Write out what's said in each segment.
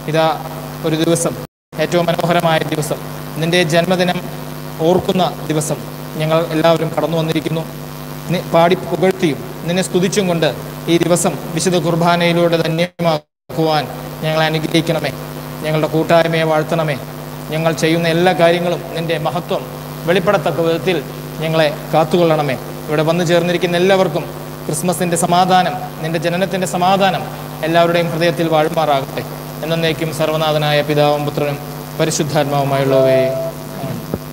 ഇതാ ഒരു ദിവസം ഏറ്റവും മനോഹരമായ ദിവസം നിൻ്റെ ജന്മദിനം ഓർക്കുന്ന ദിവസം ഞങ്ങൾ എല്ലാവരും കടന്നു വന്നിരിക്കുന്നു നി- പാടി പുകഴ്ത്തിയും നിന്നെ സ്തുതിച്ചും കൊണ്ട് ഈ ദിവസം വിശുദ്ധ കുർബാനയിലൂടെ ധന്യമാക്കുവാൻ ഞങ്ങളെ അനുഗ്രഹിക്കണമേ ഞങ്ങളുടെ കൂട്ടായ്മയെ വാഴ്ത്തണമേ ഞങ്ങൾ ചെയ്യുന്ന എല്ലാ കാര്യങ്ങളും നിൻ്റെ മഹത്വം വെളിപ്പെടത്തക്ക വിധത്തിൽ ഞങ്ങളെ കാത്തുകൊള്ളണമേ ഇവിടെ വന്നു ചേർന്നിരിക്കുന്ന എല്ലാവർക്കും ക്രിസ്മസിൻ്റെ സമാധാനം നിൻ്റെ ജനനത്തിൻ്റെ സമാധാനം എല്ലാവരുടെയും ഹൃദയത്തിൽ വാഴുമാറാകട്ടെ എന്നേക്കും സർവനാഥനായ പിതാവും പുത്രനും പരിശുദ്ധാത്മാവുമായുള്ളവേ ആമേൻ.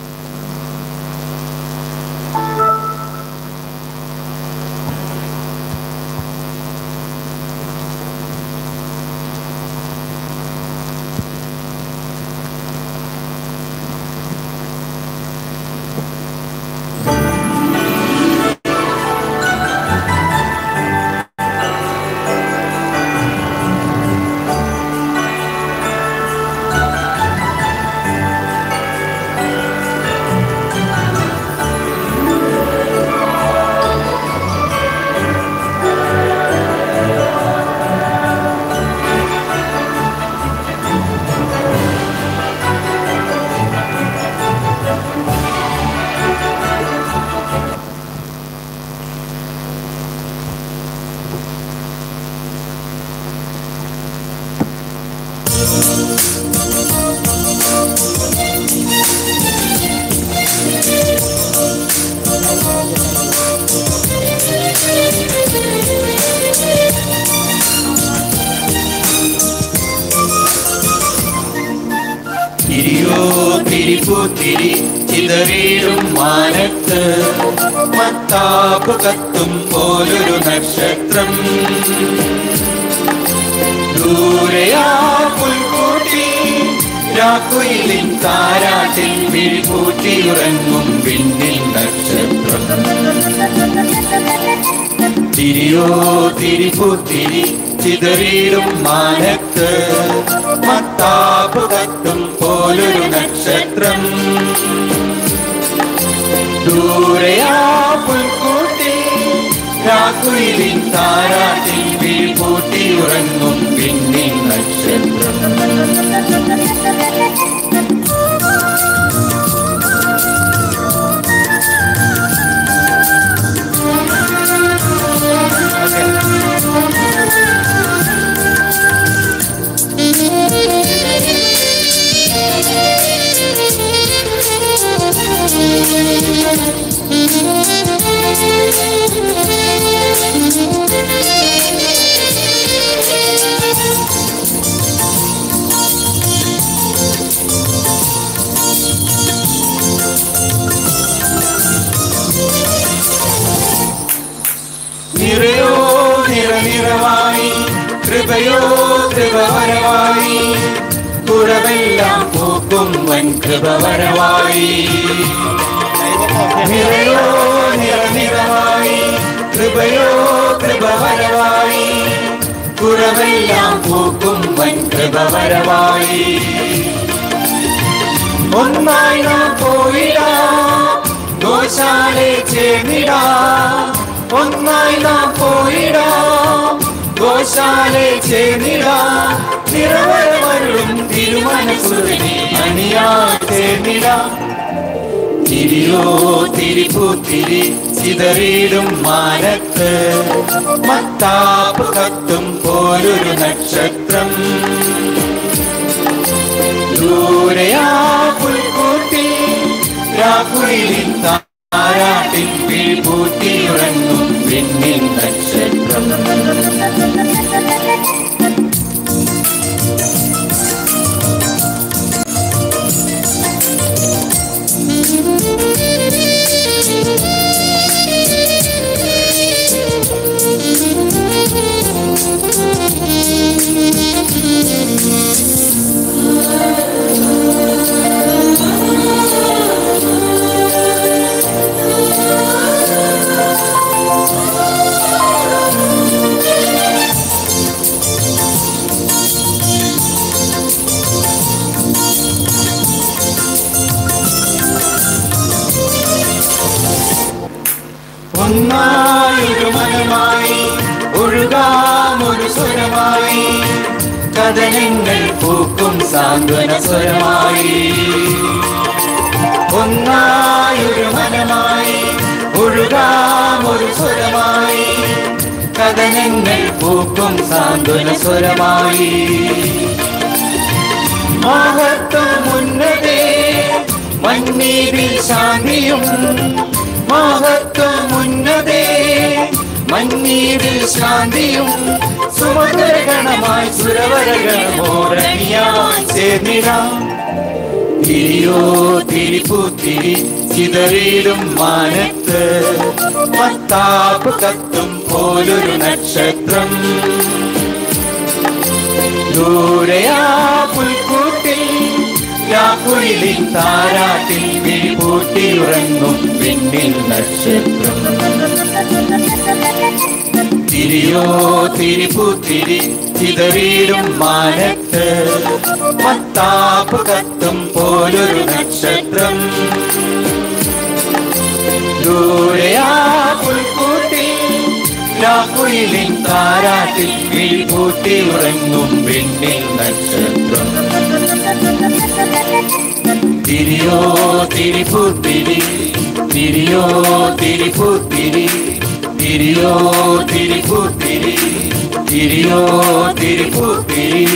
തിരിയോ തിരിപൂത്തിരി ചിതറിയിടും മാനത്ത് മത്താപ്പ് കത്തും പോലൊരു നക്ഷത്രം ദൂരെയാ പുൽക്കൂട്ടി രാക്കുയിലിൻ താരാട്ടിൽ വിഴിപൂട്ടിയുറങ്ങും പിന്നിൽ നക്ഷത്രം തിരിയോ തിരിപൂത്തിരി ചിതറിയിടും മാനത്ത് മത്താപ്പ് കത്തും പോലൊരു നക്ഷത്രം ദൂരെയാ പുൽക്കൂട്ടി രാക്കുയിലിൻ താരാട്ടിൽ വീഴ്പൂട്ടിയുറങ്ങും പിന്നിൽ നക്ഷത്രം നിറയോ നിറനിറവായി കൃപയോ കൃപവരവായി കുറവെല്ലാം പൂക്കും വൻ കൃപവരവായി നിറയോ നിറനിറവായി കൃപയോ കൃപവരവായി കുറവെല്ലാം പൂക്കും വൻ കൃപവരവായി ഒന്നായി നാം പോയിടാം ഗോശാലെ ചേർന്നിടാം ഒന്നായി നാം പോയിടാം ഗോശാലെ ചേർന്നിടാം നിറവരവരും തിരുമനസുരനെ അണിയാ ചേർന്നിടാം തിരിയോ തിരിപൂത്തിരി ചിതറിയിടും മാനത്ത് മത്താപ്പ് കത്തും പോലൊരു നക്ഷത്രം ദൂരെയാ പുൽക്കൂട്ടി രാക്കുയിലിൻ താരാട്ടിൽ വീഴ്പൂട്ടിയുറങ്ങും പിന്നിൽ നക്ഷത്രം ഒന്നായൊരു മനമായി ഒഴുകാമൊരു സ്വരമായി കഥനങ്ങൾ പൂക്കും സാന്ത്വന സ്വരമായി ഒന്നായൊരു മനമായി ഒഴുകാമൊരു സ്വരമായി കഥനങ്ങൾ പൂക്കും സാന്ത്വന സ്വരമായി മഹത്വമുന്നതേ മന്നീതിൽ ശാന്തിയും മഹത്വമുന്നതേ മന്നീതിൽ ശാന്തിയും സുമധുരഗണമായി സുരവരഗണമോരണിയായി ചേർന്നിടാം തിരിയോ തിരിപ്പൂത്തിരി ചിതറിയിടും മാനത്ത് മത്താപ്പ് കത്തും പോലൊരു നക്ഷത്രം ദൂരയാ പുൽക്കൂട്ടിൽ യാക്കുയിലിൻ താരാട്ടിൽ വിഴിപൂട്ടിയുറങ്ങും പിന്നിൽ നക്ഷത്രം തിരിയോ തിരിപ്പൂത്തിരി ചിതറിയിടും മാനത്ത് മത്താപ്പ് കത്തും പോലൊരു നക്ഷത്രം ദൂരയാ പുൽക്കൂട്ടിൽ യാക്കുയിലിൻ താരാട്ടിൽ വിഴിപൂട്ടി ഉറങ്ങും പിന്നിൽ നക്ഷത്രം തിരിയോ തിരിപ്പൂത്തിരി തിരിയോ തിരിപ്പൂത്തിരി തിരിയോ തിരിപ്പൂത്തിരി തിരിയോ തിരിപ്പൂത്തിരി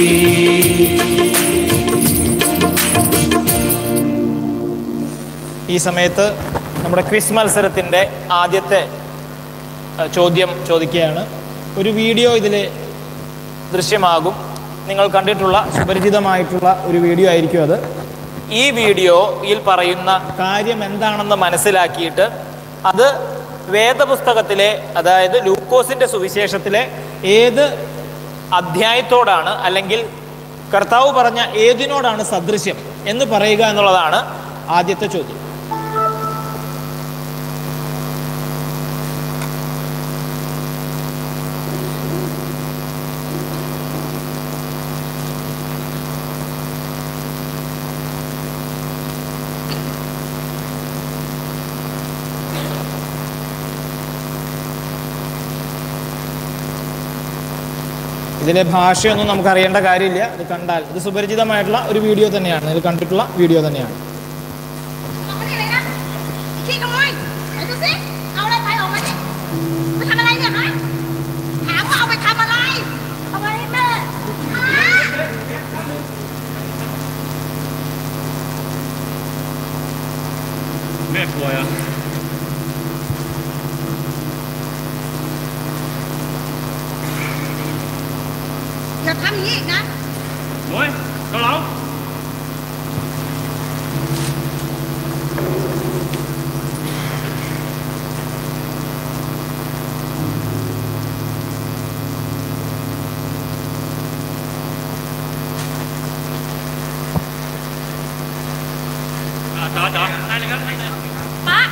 ഈ സമയത്ത് നമ്മുടെ ക്വിസ് മത്സരത്തിൻ്റെ ആദ്യത്തെ അഹ്, ചോദ്യം ചോദിക്കുകയാണ് ഒരു വീഡിയോ ഇതിൽ ദൃശ്യമാകും നിങ്ങൾ കണ്ടിട്ടുള്ള സുപരിചിതമായിട്ടുള്ള ഒരു വീഡിയോ ആയിരിക്കും അത് ഈ വീഡിയോയിൽ പറയുന്ന കാര്യം എന്താണെന്ന് മനസ്സിലാക്കിയിട്ട് അത് വേദപുസ്തകത്തിലെ അതായത് ലൂക്കോസിൻ്റെ സുവിശേഷത്തിലെ ഏത് അധ്യായത്തോടാണ് അല്ലെങ്കിൽ കർത്താവ് പറഞ്ഞ ഏതിനോടാണ് സദൃശ്യം എന്ന് പറയുക എന്നുള്ളതാണ് ആദ്യത്തെ ചോദ്യം ഇതിലെ ഭാഷയൊന്നും നമുക്ക് അറിയേണ്ട കാര്യമില്ല ഇത് കണ്ടാൽ ഇത് സുപരിചിതമായിട്ടുള്ള ഒരു വീഡിയോ തന്നെയാണ് ഇത് കണ്ടിട്ടുള്ള വീഡിയോ തന്നെയാണ് ออกมาดิเลยนะขี้ขโมยไหนดูสิ เอาอะไรไปออกมาดิไปทำอะไรเนี่ยฮะถามว่าเอาไปทำอะไร เอาไว้ให้แม่ฮะแม่ป่วยอ่ะอย่าทำอย่างนี้อีกนะโอ้ยเกาเหลา อ่ะต่อต่อได้เลยครับได้เลยป้า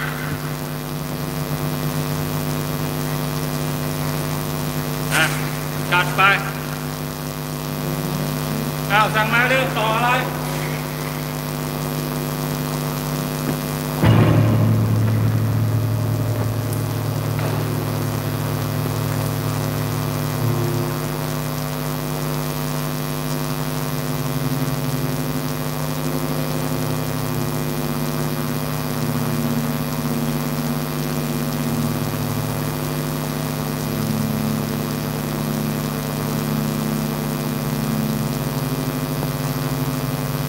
อ่ะจัดไปอ้าวสั่งมาเรื่องต่ออะไรเ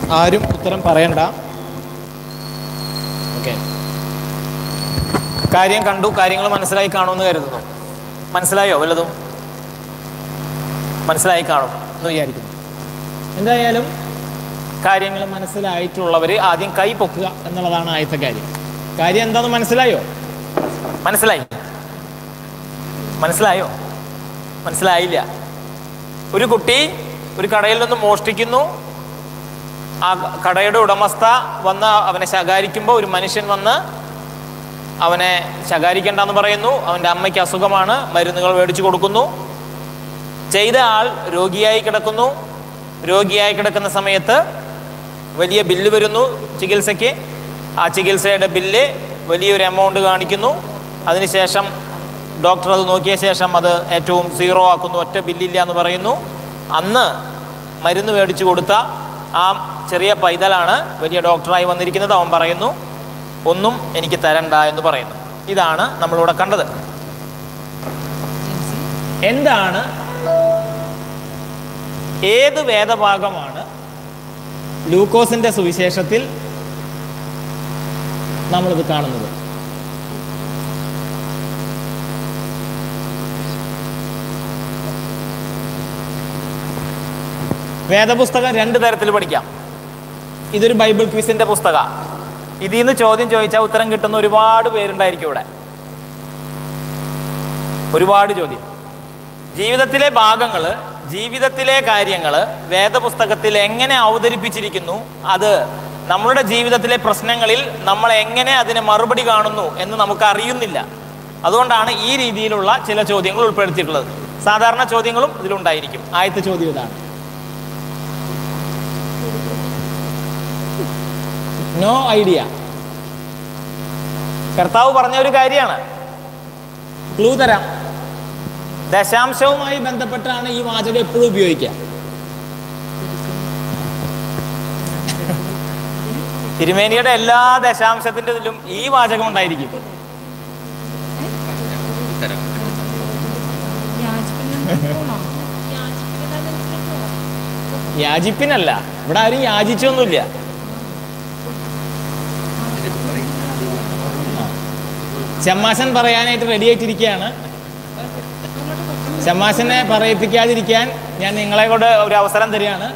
ആരും ഉത്തരം പറയണ്ട ഓക്കെ കാര്യം കണ്ടു കാര്യങ്ങൾ മനസ്സിലായി കാണുമെന്ന് കരുതുന്നു മനസ്സിലായോ വല്ലതും മനസ്സിലായി കാണും എന്ന് വിചാരിക്കുന്നു എന്തായാലും കാര്യങ്ങൾ മനസ്സിലായിട്ടുള്ളവർ ആദ്യം കൈ പൊക്കുക എന്നുള്ളതാണ് ആദ്യത്തെ കാര്യം കാര്യം എന്താണെന്ന് മനസ്സിലായോ മനസ്സിലായി മനസ്സിലായോ മനസ്സിലായില്ല ഒരു കുട്ടി ഒരു കടയിൽ നിന്ന് മോഷ്ടിക്കുന്നു ആ കടയുടെ ഉടമസ്ഥ വന്ന് അവനെ ശകാരിക്കുമ്പോൾ ഒരു മനുഷ്യൻ വന്ന് അവനെ ശകാരിക്കേണ്ടെന്ന് പറയുന്നു അവൻ്റെ അമ്മയ്ക്ക് അസുഖമാണ് മരുന്നുകൾ മേടിച്ചു കൊടുക്കുന്നു ചെയ്ത ആൾ രോഗിയായി കിടക്കുന്നു രോഗിയായി കിടക്കുന്ന സമയത്ത് വലിയ ബില്ല് വരുന്നു ചികിത്സയ്ക്ക് ആ ചികിത്സയുടെ ബില്ല് വലിയൊരു എമൗണ്ട് കാണിക്കുന്നു അതിനുശേഷം ഡോക്ടർ അത് നോക്കിയ ശേഷം അത് ഏറ്റവും സീറോ ആക്കുന്നു ഒറ്റ ബില്ലില്ല എന്ന് പറയുന്നു അന്ന് മരുന്ന് മേടിച്ചു കൊടുത്ത ആ ചെറിയ പൈതലാണ് വലിയ ഡോക്ടറായി വന്നിരിക്കുന്നത് അവൻ പറയുന്നു ഒന്നും എനിക്ക് തരണ്ട എന്ന് പറയുന്നു ഇതാണ് നമ്മളിവിടെ കണ്ടത് എന്താണ് ഏത് വേദഭാഗമാണ് ലൂക്കോസിന്റെ സുവിശേഷത്തിൽ നമ്മളിത് കാണുന്നത് വേദപുസ്തകം രണ്ട് തരത്തിൽ പഠിക്കാം ഇതൊരു ബൈബിൾ ക്വിസിന്റെ പുസ്തക ഇതിൽ നിന്ന് ചോദ്യം ചോദിച്ചാൽ ഉത്തരം കിട്ടുന്ന ഒരുപാട് പേരുണ്ടായിരിക്കും ഇവിടെ ഒരുപാട് ചോദ്യം ജീവിതത്തിലെ ഭാഗങ്ങൾ ജീവിതത്തിലെ കാര്യങ്ങൾ വേദപുസ്തകത്തിൽ എങ്ങനെ അവതരിപ്പിച്ചിരിക്കുന്നു അത് നമ്മളുടെ ജീവിതത്തിലെ പ്രശ്നങ്ങളിൽ നമ്മൾ എങ്ങനെ അതിനെ മറുപടി കാണുന്നു എന്ന് നമുക്ക് അറിയുന്നില്ല അതുകൊണ്ടാണ് ഈ രീതിയിലുള്ള ചില ചോദ്യങ്ങൾ ഉൾപ്പെടുത്തിയിട്ടുള്ളത് സാധാരണ ചോദ്യങ്ങളും ഇതിലുണ്ടായിരിക്കും ആദ്യത്തെ ചോദ്യം ഇതാണ് നോ ഐഡിയ കർത്താവ് പറഞ്ഞ ഒരു കാര്യമാണ് ക്ലൂ തരാം ദശാംശവുമായി ബന്ധപ്പെട്ടാണ് ഈ വാചകം എപ്പോഴും ഉപയോഗിക്കുക തിരുമേനിയുടെ എല്ലാ ദശാംശത്തിന്റെ ഇതിലും ഈ വാചകം ഉണ്ടായിരിക്കും യാചിപ്പിനല്ല ഇവിടെ ആരും യാചിച്ചൊന്നുമില്ല ചെമ്മാശൻ പറയാനായിട്ട് റെഡി ആയിട്ടിരിക്കുകയാണ് ചെമ്മാശനെ പറയിപ്പിക്കാതിരിക്കാൻ ഞാൻ നിങ്ങളെ കൂടെ ഒരു അവസരം തരികയാണ്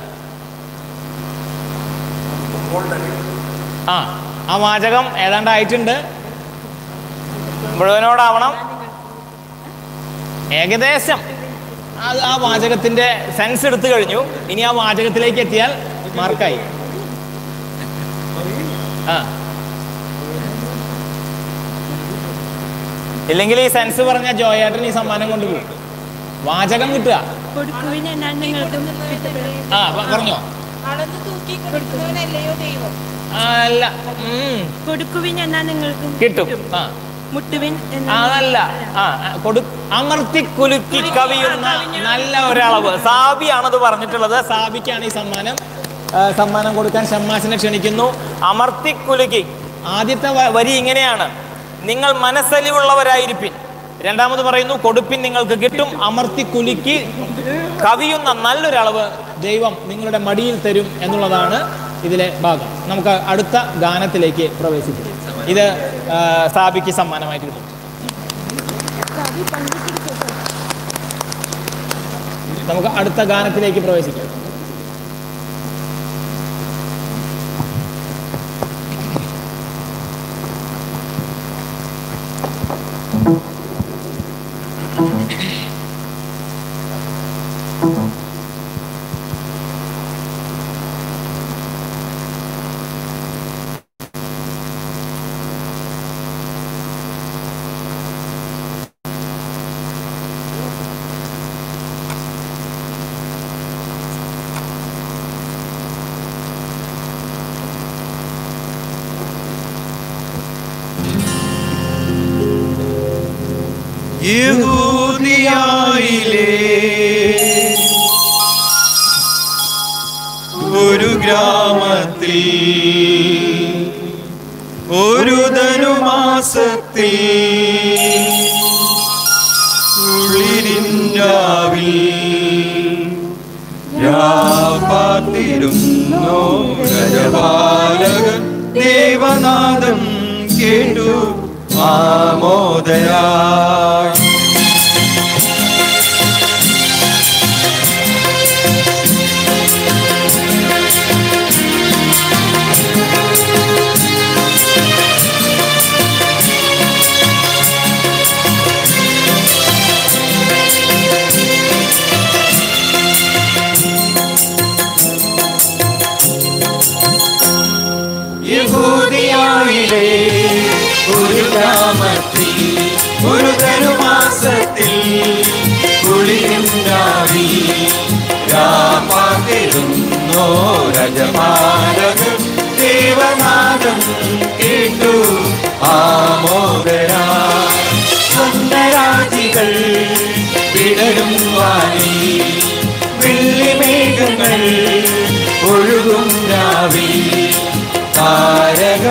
ആ ആ വാചകം ഏതാണ്ട് ആയിട്ടുണ്ട് മുഴുവനോടാവണം ഏകദേശം അത് ആ വാചകത്തിന്റെ സെൻസ് എടുത്തു കഴിഞ്ഞു ഇനി ആ വാചകത്തിലേക്ക് എത്തിയാൽ മാർക്കായി ആ ഇല്ലെങ്കിൽ ഈ സെൻസ് പറഞ്ഞ ജോയേട്ടൻ ഈ സമ്മാനം കൊണ്ടുപോകും വാചകം കിട്ടുക കൊടുക്കുവിൻ എന്നാൽ നിങ്ങൾക്ക് കിട്ടപ്പെടും. ആ പ- പറഞ്ഞോ അളന്ന് തൂക്കി കൊടുക്കുന്നവനല്ലയോ ദൈവം ആ, അല്ല ഉം, കൊടുക്കുവിൻ എന്നാൽ നിങ്ങൾക്ക് കിട്ടും ആ മുട്ടുവിൻ ആ, എന്നാൽ അതല്ല ആ ആ, കൊടു അമർത്തി കുലുക്കി കവിയുന്ന നല്ല ഒരളവ് സാബിയാണത് പറഞ്ഞിട്ടുള്ളത് സാബിക്കാണ് ഈ സമ്മാനം ആ, സമ്മാനം കൊടുക്കാൻ ഷമ്മാസിനെ ക്ഷണിക്കുന്നു അമർത്തി കുലുക്കി ആദ്യത്തെ വ- വരി ഇങ്ങനെയാണ് നിങ്ങൾ മനസ്സലിവുള്ളവരായിരിപ്പിൻ രണ്ടാമത് പറയുന്നു കൊടുപ്പിൻ നിങ്ങൾക്ക് കിട്ടും അമർത്തി കുലുക്കി കവിയുന്ന നല്ലൊരളവ് ദൈവം നിങ്ങളുടെ മടിയിൽ തരും എന്നുള്ളതാണ് ഇതിലെ ഭാഗം നമുക്ക് അടുത്ത ഗാനത്തിലേക്ക് പ്രവേശിക്കാം ഇത് ആ, സാബിക്ക് സമ്മാനമായിട്ട് കിട്ടും നമുക്ക് അടുത്ത ഗാനത്തിലേക്ക് പ്രവേശിക്കാം യഹൂദിയായിലെ ഒരു ഗ്രാമത്തിൽ ഒരു ധനുമാസത്തിൽ കുളിരിഞ്ചാവിൽ രാപാത്തിരുന്നോ ദേവനാദം കേട്ടു ആമോദരായി യഹൂദിയായിലെ ഒരു ഗ്രാമത്തിൽ ഒരു ധനുമാസത്തിൽ കുളിരുണ്ടാവി രാപ്പാതിരുന്നോ രജമാനകൻ ദേവനാദം കേട്ടു ആമോദരാ സ്വന്തരാജികൾ വിടരും വാനി വെള്ളിമേഘങ്ങൾ ഒഴുകും രാവി താരക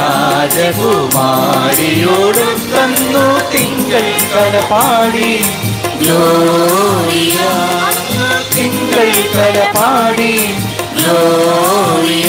രാജകുമാരിയോട് തന്നു തിങ്കൾ കലപാടി ഗ്ലോറിയ തിങ്കൾ കലപാടി ഗ്ലോറിയ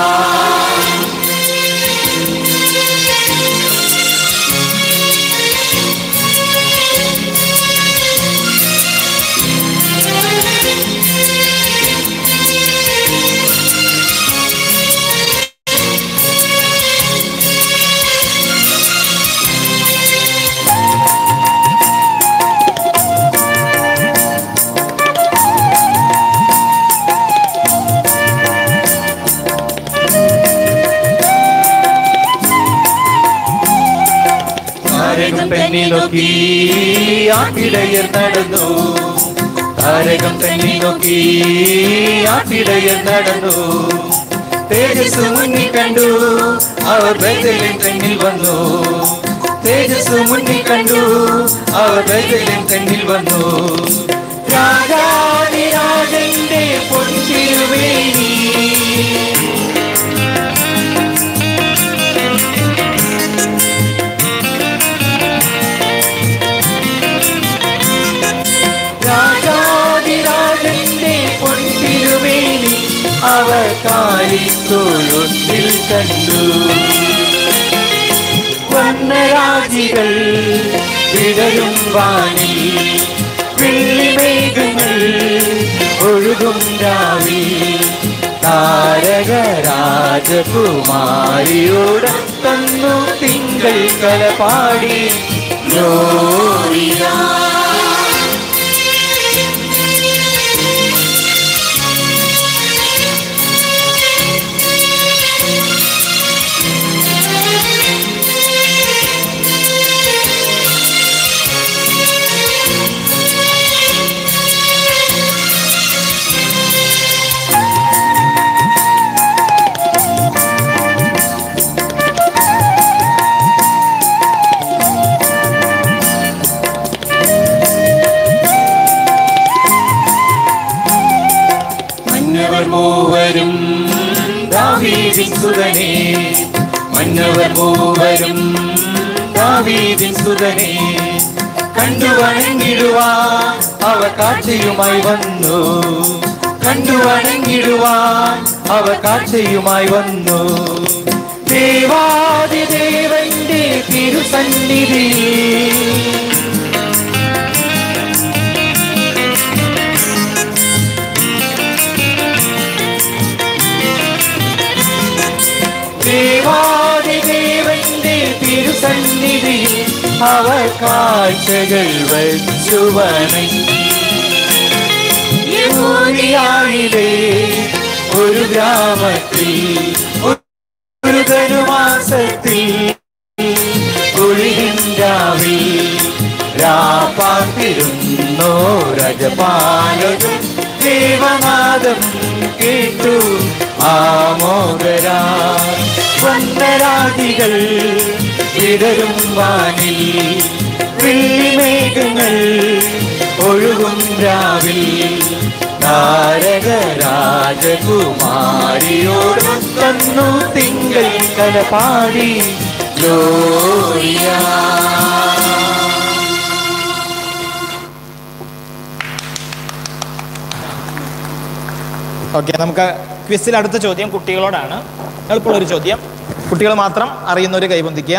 താരകം തന്നെ നോക്കി ആട്ടിടയർ നടന്നു താരകം തന്നെ നോക്കി ആട്ടിടയർ നടന്നു തേജസ് മുന്നിൽ കണ്ടു അവർ ബദലിൻ തന്നിൽ വന്നു തേജസ് മുന്നിൽ കണ്ടു അവർ ബദലിൻ തന്നിൽ വന്നു രാജാതിരാജന്റെ പൊൻതിരുവേണി രാജാതിരാജന്റെ പൊൻതിരുമേനി അവർ കാലിത്തൊഴുത്തിൽ കണ്ടു വർണ്ണരാജികൾ വിടരും വാനി വെള്ളിമേഘങ്ങൾ ഒഴുകും രാവി താരക രാജകുമാരിയോട് തന്നു തിങ്കൾ കലപാടി ഗ്ലോറിയ മന്നവർ മൂവരും ദാവീദിൻ സുതനെ മന്നവർ മൂവരും ദാവീദിൻ സുതനെ കണ്ടു വണങ്ങിടുവാൻ അവ കാഴ്ചയുമായി വന്നു കണ്ടു വണങ്ങിടുവാൻ അവ കാഴ്ചയുമായി വന്നു ദേവാദിദേവന്റെ തിരുസന്നിധിയിൽ ദേവാദിദേവന്റെ തിരുസന്നിധിയിൽ അവർ കാഴ്ചകൾ വച്ചു വണങ്ങി യഹൂദിയായിലെ ഒരു ഗ്രാമത്തിൽ ഒരു ധനുമാസത്തിൽ ഒഴികിൻരാവിൽ രാപ്പാത്തിരുന്നോ രജപാലകൻ ദേവനാദം കേട്ടു ആമോദരാ വന്നരാതികൾ വിടരും വാനിൽ വെള്ളിമേഘങ്ങൾ ഒഴുകും രാവിൽ താരക രാജകുമാരിയോട് തന്നു തിങ്കൾ കലപാടി ഗ്ലോറിയ ഓക്കെ നമുക്ക് ക്വിസിൽ അടുത്ത ചോദ്യം കുട്ടികളോടാണ് എളുപ്പമുള്ളൊരു ചോദ്യം കുട്ടികൾ മാത്രം അറിയുന്നവർ കൈബന്ധിക്കുക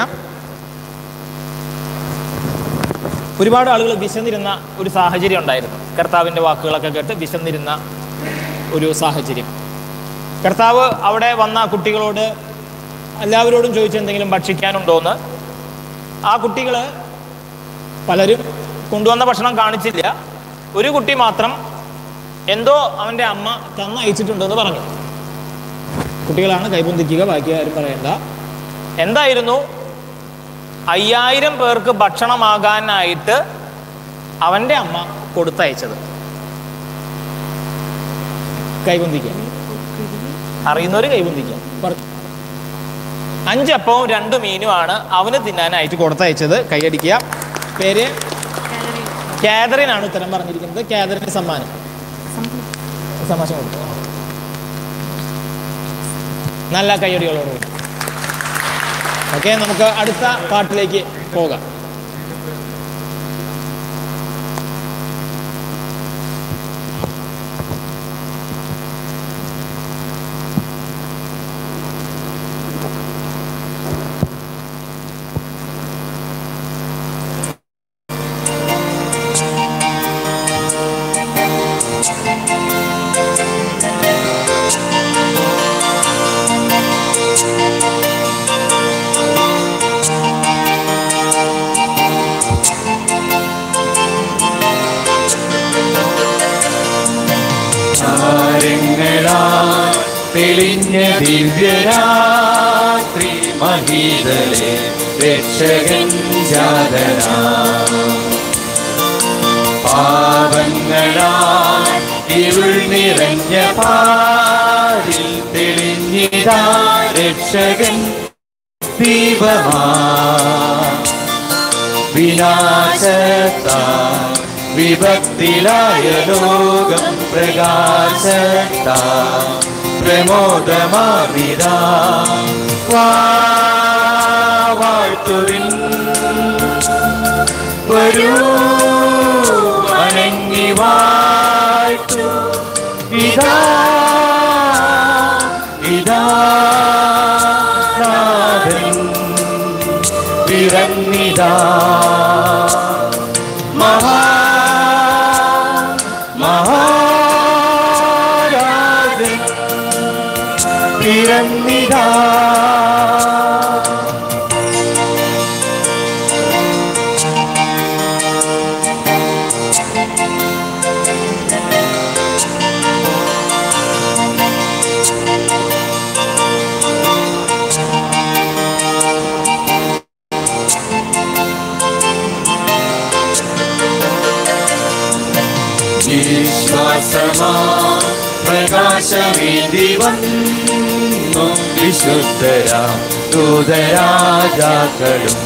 ഒരുപാട് ആളുകൾ വിശന്നിരുന്ന ഒരു സാഹചര്യം ഉണ്ടായിരുന്നു കർത്താവിൻ്റെ വാക്കുകളൊക്കെ കേട്ട് വിശന്നിരുന്ന ഒരു സാഹചര്യം കർത്താവ് അവിടെ വന്ന കുട്ടികളോട് എല്ലാവരോടും ചോദിച്ചു എന്തെങ്കിലും ഭക്ഷിക്കാനുണ്ടോയെന്ന് ആ കുട്ടികൾ പലരും കൊണ്ടുവന്ന ഭക്ഷണം കാണിച്ചില്ല ഒരു കുട്ടി മാത്രം എന്തോ അവൻ്റെ അമ്മ തന്നയച്ചിട്ടുണ്ടെന്ന് പറഞ്ഞു കുട്ടികളാണ് കൈപൊന്തിക്കുക ബാക്കി ആരും പറയണ്ട എന്തായിരുന്നു അയ്യായിരം പേർക്ക് ഭക്ഷണമാകാനായിട്ട് അവൻ്റെ അമ്മ കൊടുത്തയച്ചത് കൈപൊന്തിക്കുക അറിയുന്നവർ കൈപൊന്തിക്കുക പറഞ്ഞു അഞ്ചപ്പവും രണ്ട് മീനുമാണ് അവന് തിന്നാനായിട്ട് കൊടുത്തയച്ചത് കൈയടിക്കുക പേര് കാതറിൻ ആണ് ഉത്തരം പറഞ്ഞിരിക്കുന്നത് കാതറിന് സമ്മാനം സമാശം കൊടുക്കുക നല്ല കൈയടികളോടുകൂടി ഓക്കെ നമുക്ക് അടുത്ത പാട്ടിലേക്ക് പോകാം താരങ്ങളാൽ തെളിഞ്ഞ ദിവ്യരാത്രി മഹീതലെ രക്ഷകൻ ജാതനാ പാപങ്ങളാൽ ഇരുൾ നിറഞ്ഞ പാരിൽ തെളിഞ്ഞിതാ രക്ഷകൻ ദീപമാ വിനാശത്താ വിഭക്തിലായ ലോകം പ്രകാശത്താ പ്രമോദമാവിതാ വാഴ്ത്തുവിൻ വരൂ വണങ്ങി വാഴ്ത്തു ഇതാ ഇതാ നാഥൻ പിറന്നിതാ മഹാ മഹാരാജൻ പിറന്നിതാ വിശ്വാസമാ പ്രകാശമേന്തി വന്നു വിശുദ്ധരാ ദൂതരാജാക്കളും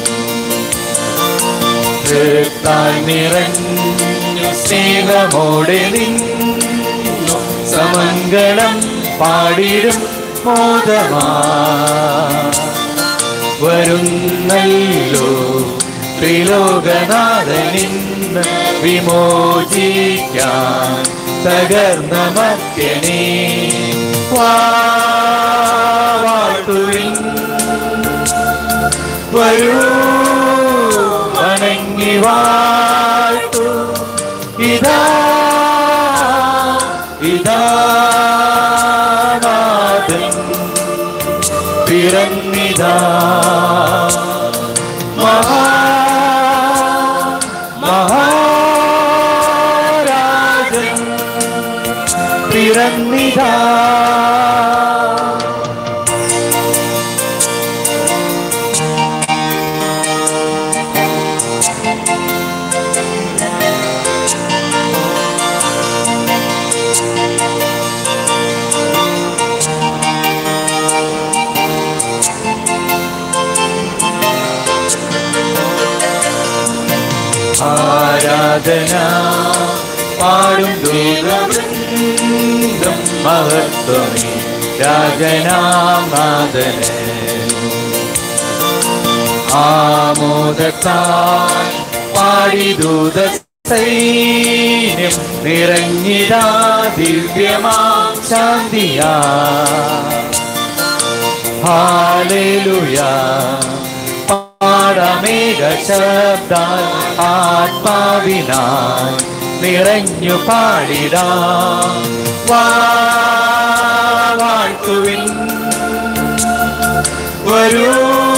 തൃത്താൽ നിറഞ്ഞു സ്നേഹമോടെ നിന്നു സമങ്കളം പാടിടും മോദമാ വരുന്നല്ലോ ത്രിലോകനാഥനിന്ന് വിമോചിക്കാൻ തകർന്ന മത്യനെ വാഴ്ത്തുവിൻ വരൂ വണങ്ങി വാഴ്ത്തു ഇതാ ഇതാ നാഥൻ പിറന്നിതാ മഹാ മഹാരാജൻ പിറന്നിതാ ആരാധന പാടും ദൂതവൃന്ദം മഹത്വമേ രാജനാമാതന ആമോദത്താൽ പാടി ദൂത സൈന്യം നിറഞ്ഞിതാ ദിവ്യമാ ശാന്തിയാ ഹാലേലുയ പാടമേഘ ശബ്ദാൽ ആത്മാവിനാൽ നിറഞ്ഞു പാടിടാം വാ വാഴ്ത്തുവിൻ വരൂ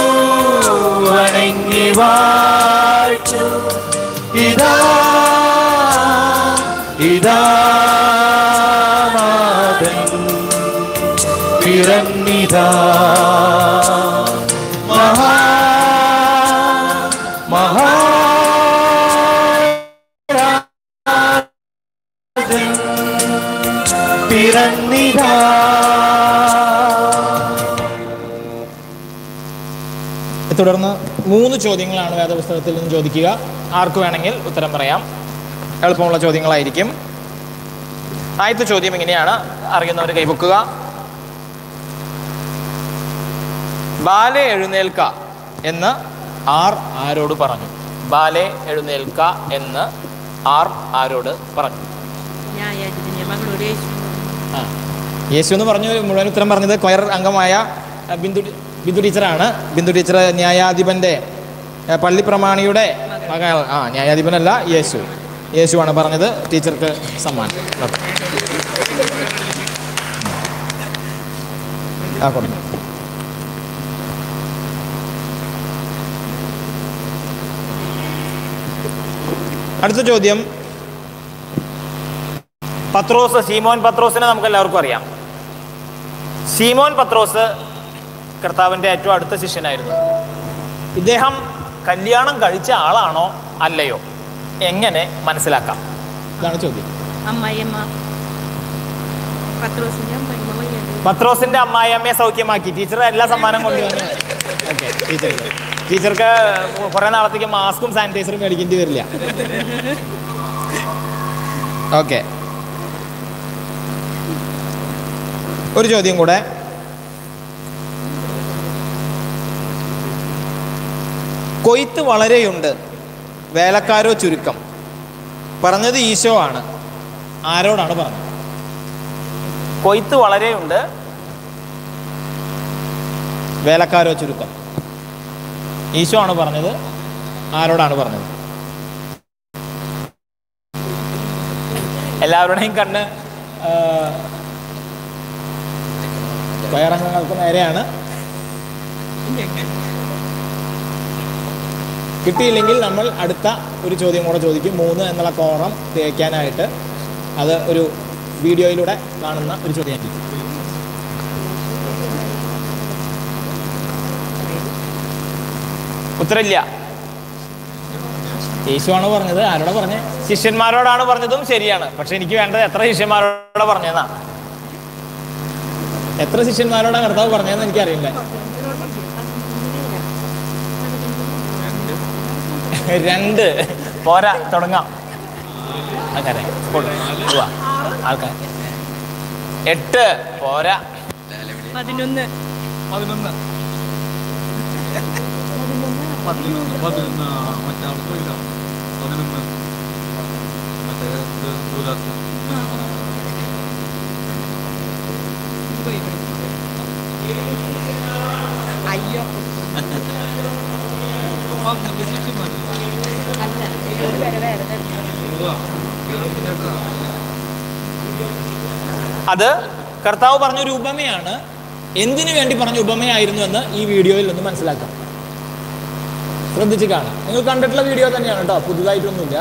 വണങ്ങി വാഴ്ത്തു ഇതാ ഇതാ നാഥൻ പിറന്നിതാ മഹാ മഹാ പിറന്നിതാ തുടർന്ന് മൂന്ന് ചോദ്യങ്ങളാണ് വേദപുസ്തകത്തിൽ നിന്ന് ചോദിക്കുക ആർക്ക് വേണമെങ്കിൽ ഉത്തരം പറയാം എളുപ്പമുള്ള ചോദ്യങ്ങളായിരിക്കും ആദ്യത്തെ ചോദ്യം ഇങ്ങനെയാണ് അറിയുന്നവർ കൈവക്കുക ബാലെ എഴുന്നേൽക്ക എന്ന് ആർ ആരോട് പറഞ്ഞു ബാലെ എഴുന്നേൽക്ക എന്ന് ആർ ആരോട് പറഞ്ഞു ന്യായാധിപന്റെ മകളോട് യേശു ആ യേശു എന്ന് പറഞ്ഞു മുഴുവൻ ഉത്തരം പറഞ്ഞത് കൊയർ അംഗമായ അഹ്, ബിന്ദു ബിന്ദു ടീച്ചറാണ് ബിന്ദു ടീച്ചർ ന്യായാധിപന്റെ അഹ്, പള്ളി പ്രമാണിയുടെ മകൾ ആ ന്യായാധിപനല്ല യേശു യേശുവാണ് പറഞ്ഞത് ടീച്ചർക്ക് സമ്മാനം ഓക്കേ. ആ കൊടുത്തു അടുത്ത ചോദ്യം പത്രോസ് സീമോൻ പത്രോസിനെ നമുക്ക് എല്ലാവർക്കും അറിയാം സീമോൻ പത്രോസ് കർത്താവിൻ്റെ ഏറ്റവും അടുത്ത ശിഷ്യനായിരുന്നു ഇദ്ദേഹം കല്യാണം കഴിച്ച ആളാണോ അല്ലയോ എങ്ങനെ മനസ്സിലാക്കാം ഇതാണ് ചോദ്യം അമ്മായിയമ്മ പത്രോസിന്റെ അമ്മായിയമ്മ വയ്യാണ്ട് പത്രോസിന്റെ അമ്മായിയമ്മയെ സൗഖ്യമാക്കി ടീച്ചർ എല്ലാ സമ്മാനം കൊണ്ടുവന്നു ഓക്കെ ടീച്ചർക്ക് ടീച്ചർക്ക് കുറെ നാളത്തേക്ക് മാസ്കും സാനിറ്റൈസറും മേടിക്കേണ്ടി വരില്ല ഓക്കെ ഒരു ചോദ്യം കൂടെ കൊയ്ത്ത് വളരെയുണ്ട് വേലക്കാരോ ചുരുക്കം പറഞ്ഞത് ഈശോ ആണ് ആരോടാണ് പറഞ്ഞത് കൊയ്ത്ത് വളരെയുണ്ട് വേലക്കാരോ ചുരുക്കം ഈശോ ആണ് പറഞ്ഞത് ആരോടാണ് പറഞ്ഞത് എല്ലാവരുടെയും കണ്ണ് ആ, വയറംഗങ്ങൾക്ക് നേരെയാണ് കിട്ടിയില്ലെങ്കിൽ നമ്മൾ അടുത്ത ഒരു ചോദ്യം കൂടെ ചോദിക്കും മൂന്ന് എന്നുള്ള കോറം തേക്കാനായിട്ട് അത് ഒരു വീഡിയോയിലൂടെ കാണുന്ന ഒരു ചോദ്യമായിരിക്കും ഉത്തരമില്ല യേശുവാണ് പറഞ്ഞത് ആരോടാ പറഞ്ഞത് ശിഷ്യന്മാരോടാണ് പറഞ്ഞതും ശരിയാണ് പക്ഷെ എനിക്ക് വേണ്ടത് എത്ര ശിഷ്യന്മാരോടാ പറഞ്ഞതെന്നാ എത്ര ശിഷ്യന്മാരോടാ കർത്താവ് പറഞ്ഞതെന്ന് എനിക്കറിയില്ല രണ്ട് പോരാ തുടങ്ങാം അങ്ങനെ ആൾക്കാർ എട്ട് പോരാ പതിനൊന്ന് അയ്യോ ഒരു വരെ വേറെ തന്നെ അത് കർത്താവ് പറഞ്ഞൊരു ഉപമയാണ് എന്തിനു വേണ്ടി പറഞ്ഞ ഉപമയായിരുന്നു എന്ന് ഈ വീഡിയോയിൽ ഒന്ന് മനസ്സിലാക്കാം ശ്രദ്ധിച്ച് കാണാം നിങ്ങൾ കണ്ടിട്ടുള്ള വീഡിയോ തന്നെയാണ് കേട്ടോ പുതുതായിട്ടൊന്നുമില്ല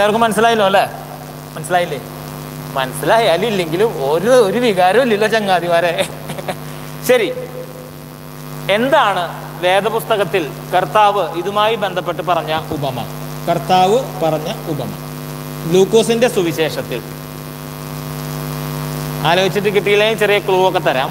എല്ലാവർക്കും മനസ്സിലായല്ലോ അല്ലേ മനസ്സിലായില്ലേ മനസ്സിലായാലും ഇല്ലെങ്കിലും ഒരു ഒരു വികാരവും ഇല്ലല്ലോ ചങ്ങാതിമാരെ ശരി എന്താണ് വേദപുസ്തകത്തിൽ കർത്താവ് ഇതുമായി ബന്ധപ്പെട്ട് പറഞ്ഞ ഉപമ കർത്താവ് പറഞ്ഞ ഉപമ ഗ്ലൂക്കോസിന്റെ സുവിശേഷത്തിൽ ആലോചിച്ചിട്ട് കിട്ടിയില്ലെങ്കിൽ ചെറിയ ക്ലൂ ഒക്കെ തരാം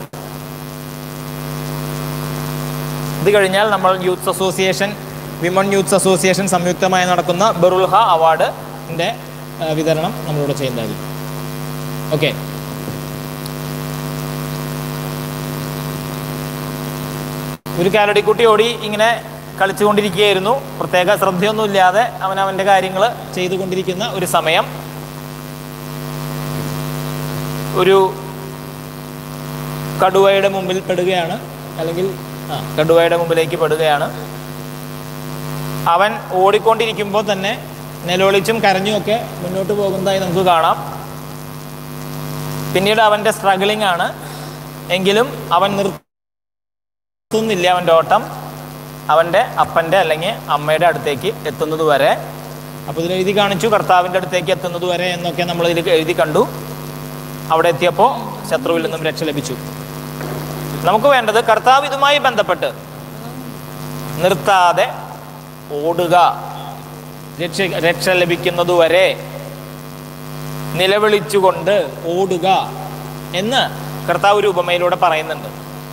ഇത് കഴിഞ്ഞാൽ നമ്മൾ youth association women youth association സംയുക്തമായി നടക്കുന്ന ബെറുൽഹ അവാർഡിന്റെ വിതരണം നമ്മളിവിടെ ചെയ്യുന്നതായിരിക്കും ഓക്കെ ഒരു കാലടിക്കുട്ടി ഓടി ഇങ്ങനെ കളിച്ചുകൊണ്ടിരിക്കുകയായിരുന്നു പ്രത്യേക ശ്രദ്ധയൊന്നുമില്ലാതെ അവൻ അവൻ്റെ കാര്യങ്ങൾ ചെയ്തുകൊണ്ടിരിക്കുന്ന ഒരു സമയം ഒരു കടുവയുടെ മുമ്പിൽ പെടുകയാണ് അല്ലെങ്കിൽ ആ കടുവയുടെ മുമ്പിലേക്ക് പെടുകയാണ് അവൻ ഓടിക്കൊണ്ടിരിക്കുമ്പോൾ തന്നെ നിലവിളിച്ചും കരഞ്ഞുമൊക്കെ മുന്നോട്ട് പോകുന്നതായി നമുക്ക് കാണാം പിന്നീട് അവൻ്റെ സ്ട്രഗിളിംഗ് ആണ് എങ്കിലും അവൻ നിർത്തുന്നില്ല അവൻ്റെ ഓട്ടം അവൻ്റെ അപ്പൻ്റെ അല്ലെങ്കിൽ അമ്മയുടെ അടുത്തേക്ക് എത്തുന്നത് വരെ അപ്പോൾ ഇതിൽ എഴുതി കാണിച്ചു കർത്താവിൻ്റെ അടുത്തേക്ക് എത്തുന്നത് വരെ എന്നൊക്കെ നമ്മൾ ഇതിൽ എഴുതി കണ്ടു അവിടെ എത്തിയപ്പോൾ ശത്രുവിൽ നിന്നും രക്ഷ ലഭിച്ചു നമുക്ക് വേണ്ടത് കർത്താവ് ഇതുമായി ബന്ധപ്പെട്ട് നിർത്താതെ ഓടുക രക്ഷ രക്ഷ ലഭിക്കുന്നതുവരെ നിലവിളിച്ചുകൊണ്ട് ഓടുക എന്ന് കർത്താവ് ഒരു ഉപമയിലൂടെ പറയുന്നുണ്ട്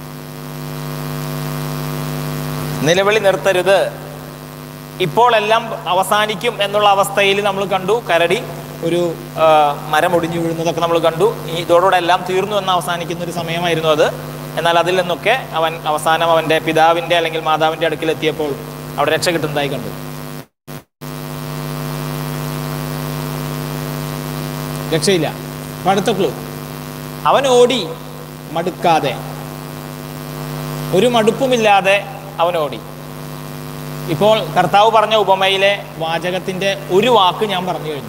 നിലവിളി നിർത്തരുത് ഇപ്പോൾ എല്ലാം അവസാനിക്കും എന്നുള്ള അവസ്ഥയിൽ നമ്മൾ കണ്ടു കരടി ഒരു ആ, മരം ഒടിഞ്ഞു വീഴുന്നതൊക്കെ നമ്മൾ കണ്ടു ഈ ഇതോടുകൂടെ എല്ലാം തീർന്നു എന്ന് അവസാനിക്കുന്ന ഒരു സമയമായിരുന്നു അത് എന്നാൽ അതിൽ നിന്നൊക്കെ അവൻ അവസാനം അവൻ്റെ പിതാവിൻ്റെ അല്ലെങ്കിൽ മാതാവിൻ്റെ അടുക്കൽ എത്തിയപ്പോൾ അവിടെ രക്ഷ കിട്ടുന്നതായി കണ്ടു രക്ഷയില്ല അപ്പൊ അടുത്ത ക്ലൂ അവൻ ഓടി മടുക്കാതെ ഒരു മടുപ്പുമില്ലാതെ അവൻ ഓടി ഇപ്പോൾ കർത്താവ് പറഞ്ഞ ഉപമയിലെ വാചകത്തിന്റെ ഒരു വാക്ക് ഞാൻ പറഞ്ഞു കഴിഞ്ഞു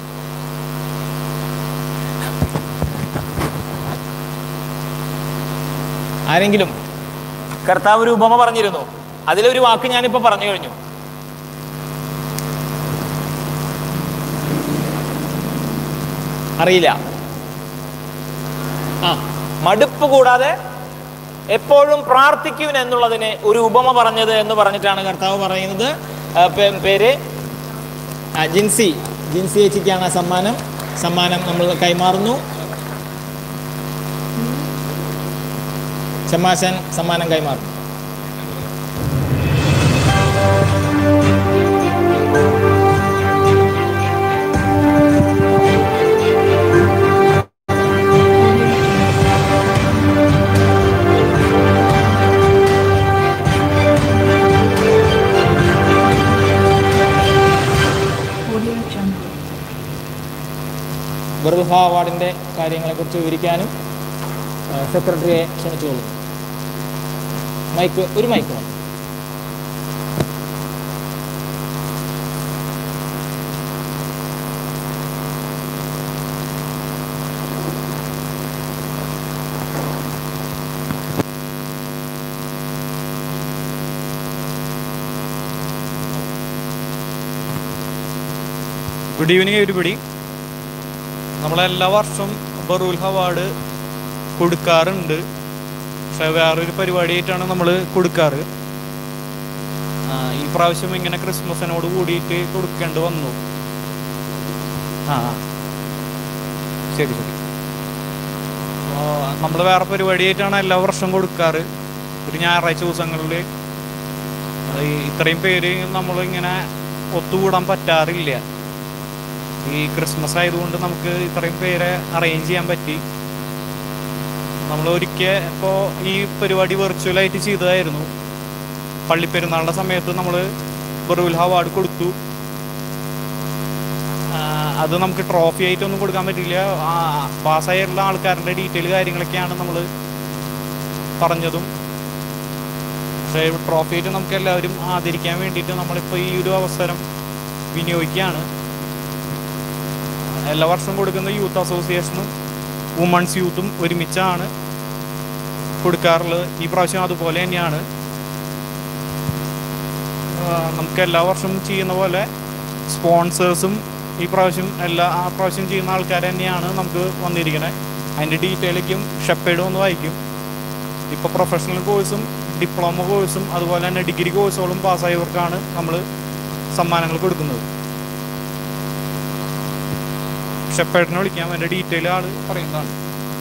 ആരെങ്കിലും കർത്താവ് ഒരു ഉപമ പറഞ്ഞിരുന്നു അതിലൊരു വാക്ക് ഞാനിപ്പോ പറഞ്ഞു കഴിഞ്ഞു അറിയില്ല ആ മടുപ്പ് കൂടാതെ എപ്പോഴും പ്രാർത്ഥിക്കുവിൻ എന്നുള്ളതിന് ഒരു ഉപമ പറഞ്ഞത് എന്ന് പറഞ്ഞിട്ടാണ് കർത്താവ് പറയുന്നത് ആ, പേ- പേര് ആ, ജിൻസി ജിൻസി ചേച്ചിക്കാണ് ആ സമ്മാനം സമ്മാനം നമ്മൾ കൈമാറുന്നു ഷമാശൻ സമ്മാനം കൈമാറും ബറുൽഹ അവാർഡിൻ്റെ കാര്യങ്ങളെക്കുറിച്ച് വിവരിക്കാനും ആ, സെക്രട്ടറിയെ ക്ഷണിച്ചുകൊള്ളുന്നു മൈക്ക് ഒരു മൈക്ക് മതി ഗുഡ് ഈവനിങ് എവരിബഡി നമ്മളെല്ലാ വർഷവും ബറൂൽ അവാർഡ് കൊടുക്കാറുണ്ട് പക്ഷെ വേറൊരു പരിപാടിയായിട്ടാണ് നമ്മൾ കൊടുക്കാറ് ആ, ഈ പ്രാവശ്യം ഇങ്ങനെ ക്രിസ്മസിനോട് കൂടിയിട്ട് കൊടുക്കേണ്ടി വന്നു ആ ആ. ശരി ശരി നമ്മൾ വേറെ പരിപാടിയായിട്ടാണ് എല്ലാ വർഷവും കൊടുക്കാറ് ഒരു ഞായറാഴ്ച ദിവസങ്ങളിൽ അത് ഈ ഇത്രയും പേര് നമ്മളിങ്ങനെ ഒത്തുകൂടാൻ പറ്റാറില്ല ഈ ക്രിസ്മസ് ആയതുകൊണ്ട് നമുക്ക് ഇത്രയും പേരെ അറേഞ്ച് ചെയ്യാൻ പറ്റി നമ്മൾ ഒരിക്കൽ ഇപ്പോൾ ഈ പരിപാടി വെർച്വലായിട്ട് ചെയ്തതായിരുന്നു പള്ളിപ്പെരുന്നാളിൻ്റെ സമയത്ത് നമ്മൾ ബറുൽ അവാർഡ് കൊടുത്തു ആ, അത് നമുക്ക് ട്രോഫി ആയിട്ടൊന്നും കൊടുക്കാൻ പറ്റില്ല പാസ്സായിട്ടുള്ള ആൾക്കാരുടെ ഡീറ്റെയിൽ കാര്യങ്ങളൊക്കെയാണ് നമ്മൾ പറഞ്ഞതും പക്ഷേ ട്രോഫി ആയിട്ട് നമുക്ക് എല്ലാവരും ആദരിക്കാൻ വേണ്ടിയിട്ട് നമ്മളിപ്പോൾ ഈ ഒരു അവസരം വിനിയോഗിക്കുകയാണ് എല്ലാ വർഷവും കൊടുക്കുന്ന യൂത്ത് അസോസിയേഷനും വുമൺസ് യൂത്തും ഒരുമിച്ചാണ് കൊടുക്കാറുള്ളത് ഈ പ്രാവശ്യം അതുപോലെ തന്നെയാണ് ആ, നമുക്ക് എല്ലാ വർഷവും ചെയ്യുന്ന പോലെ സ്പോൺസേഴ്സും ഈ പ്രാവശ്യം എല്ലാ ആ പ്രാവശ്യം ചെയ്യുന്ന ആൾക്കാർ തന്നെയാണ് നമുക്ക് വന്നിരിക്കുന്നത് അതിൻ്റെ ഡീറ്റെയിലേക്കും ഷെപ്പേഡ് ഒന്ന് വായിക്കും ഇപ്പോൾ പ്രൊഫഷണൽ കോഴ്സും ഡിപ്ലോമ കോഴ്സും അതുപോലെ തന്നെ ഡിഗ്രി കോഴ്സുകളും പാസ്സായവർക്കാണ് നമ്മൾ സമ്മാനങ്ങൾ കൊടുക്കുന്നത് ഷെപ്പേഡിനെ വിളിക്കാം അതിൻ്റെ ഡീറ്റെയിൽ ആൾ പറയുന്നതാണ്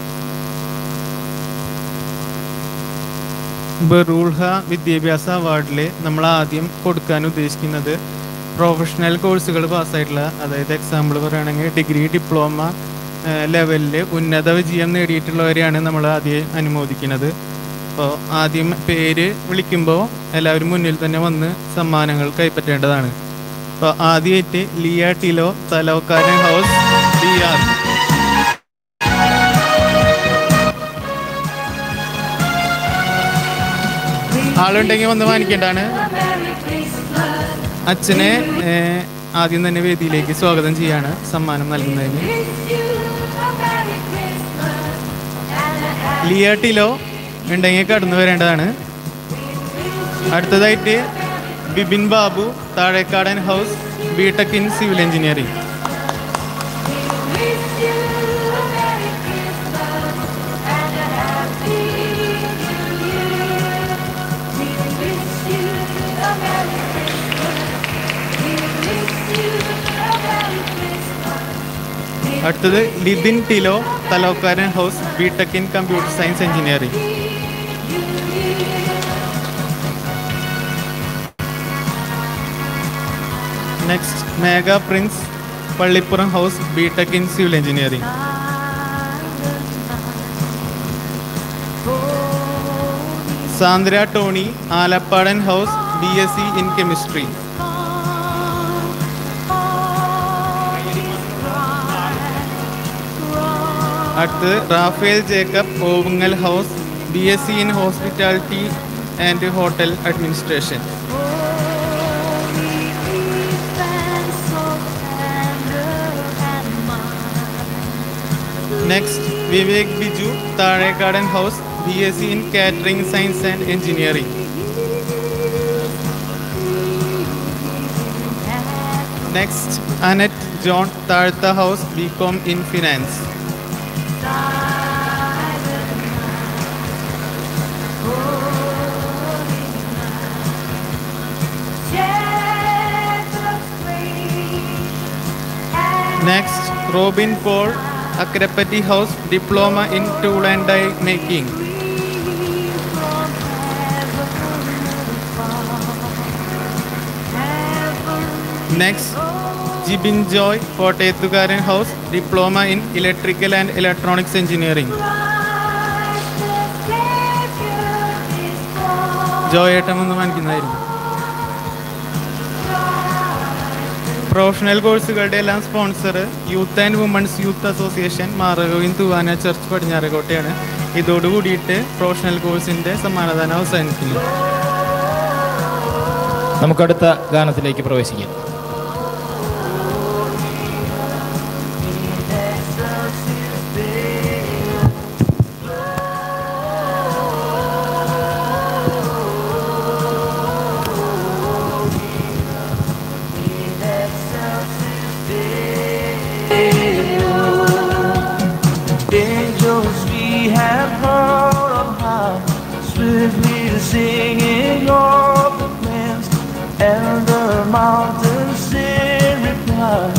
ബറൂൾഹ വിദ്യാഭ്യാസ അവാർഡിൽ നമ്മൾ ആദ്യം കൊടുക്കാൻ ഉദ്ദേശിക്കുന്നത് പ്രൊഫഷണൽ കോഴ്സുകൾ പാസ്സായിട്ടുള്ള അതായത് എക്സാമ്പിൾ പറയുകയാണെങ്കിൽ ഡിഗ്രി ഡിപ്ലോമ ലെവലിൽ ഉന്നത വിജയം നേടിയിട്ടുള്ളവരെയാണ് നമ്മൾ ആദ്യം അനുമോദിക്കുന്നത് അപ്പോൾ ആദ്യം പേര് വിളിക്കുമ്പോൾ എല്ലാവരും മുന്നിൽ തന്നെ വന്ന് സമ്മാനങ്ങൾ കൈപ്പറ്റേണ്ടതാണ് അപ്പോൾ ആദ്യമായിട്ട് ലിയ ടിലോ തലവക്കാരൻ ഹൗസ് ഡി ആർ ആളുണ്ടെങ്കിൽ വന്ന് വാങ്ങിക്കേണ്ടതാണ് അച്ഛനെ ഏഹ്, ആദ്യം തന്നെ വേദിയിലേക്ക് സ്വാഗതം ചെയ്യാണ് സമ്മാനം നൽകുന്നതിന് ലിയ ടിലോ ഉണ്ടെങ്കിൽ കടന്നു വരേണ്ടതാണ് അടുത്തതായിട്ട് Bibin Babu Thazhekkadan house BTech in civil engineering അടുത്തത് Lithin Tilo Thalokkaran house BTech in computer science engineering next Megha Prince Pallippuram house BTech in civil engineering Sandra Tony Alappadan house B S C in chemistry അടുത്ത് Raphael Jacob Ovungal house B S C in hospitality and hotel administration next Vivek Biju Thazhekkadan house B S C in catering science and engineering next Annette John താഴ്ത്ത house B com in finance next Robin Paul Akkarapatti house diploma in tool and die making next Jibin Joy Kottayathukaran house diploma in electrical and electronics engineering Joy ഏട്ടൻ ഒന്ന് കാണിക്കുന്നതായിരുന്നു professional കോഴ്സുകളുടെ എല്ലാം sponsor youth and women's youth association മാറകോയിൻ Thoovana church പടിഞ്ഞാറക്കോട്ടയാണ് ഇതോടുകൂടിയിട്ട് professional കോഴ്സിന്റെ സമ്മാനദാനം അവസാനിക്കുന്നു നമുക്കടുത്ത ഗാനത്തിലേക്ക് പ്രവേശിക്കാം Angels we have heard of high, swiftly singing of the winds, and the mountains in reply.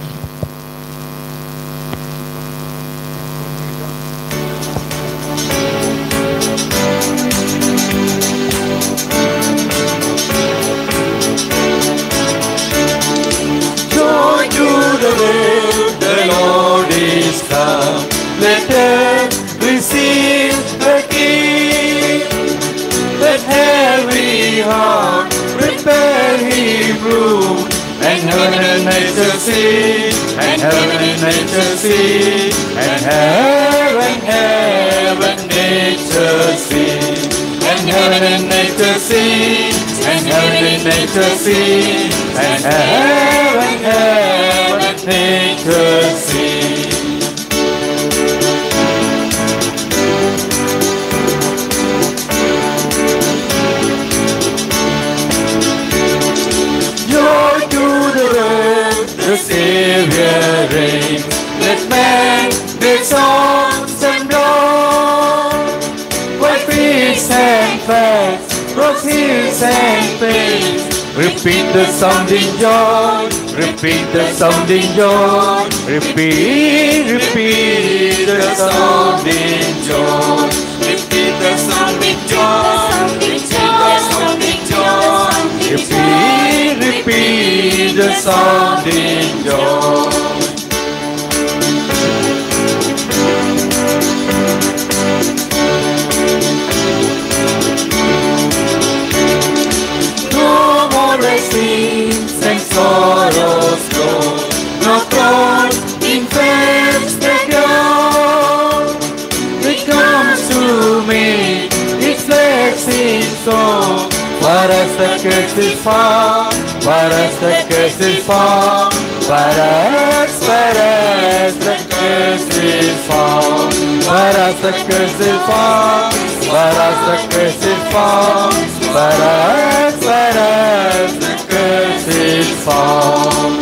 Joy to the world, the Lord is come. Let earth receive the King. Let every heart prepare Him room. And heaven and nature see, and heaven and nature see, and heaven, heaven, nature see. And heaven and nature see, and heaven and nature see, and heaven, heaven, nature see. Joy to the world, the Savior Repeat the sounding joy. Repeat the sounding joy. Repeat, repeat the sounding joy. Repeat the sounding joy. Repeat the sounding joy. Repeat, repeat the sounding joy. No more sins and sorrows go. No thorn infects the ground. It comes to me, its blessing song. But as the curse is far, but as the curse is far, but as, but as the curse is far, but as the curse is far, but as the curse is far, but as, but as the curse is far.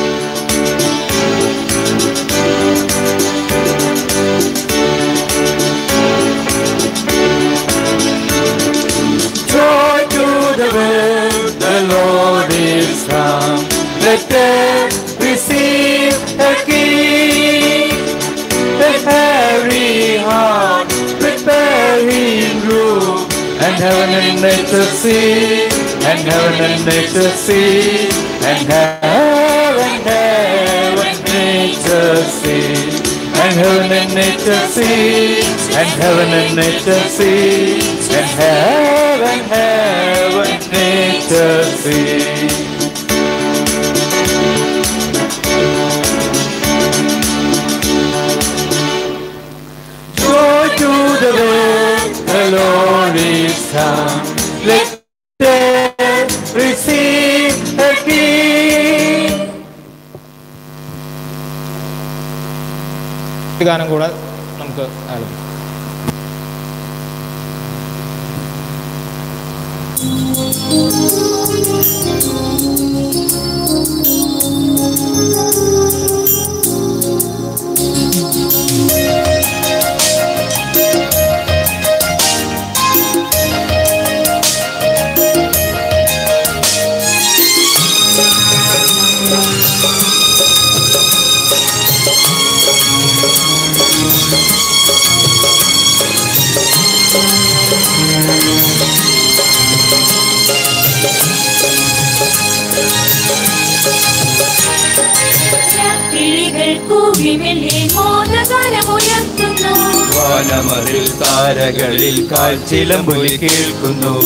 Joy to the world, the Lord is come. Let them receive a king. Let every heart prepare him room. And heaven and nature see, and heaven and nature see, and heaven, heaven, nature see. And heaven and nature see, and heaven and nature see, and heaven, heaven, nature see. Joy to the world, the Lord is come. Let them receive a king. ഒരു ഗാനം കൂടെ നമുക്ക് ആലപിക്കാം കിളികൾ കൂവിമെല്ലെ മോദകരമുയർത്തുന്നു വാനമതിൽ താരകളിൽ കാൽച്ചിലമ്പുലി കേൾക്കുന്നു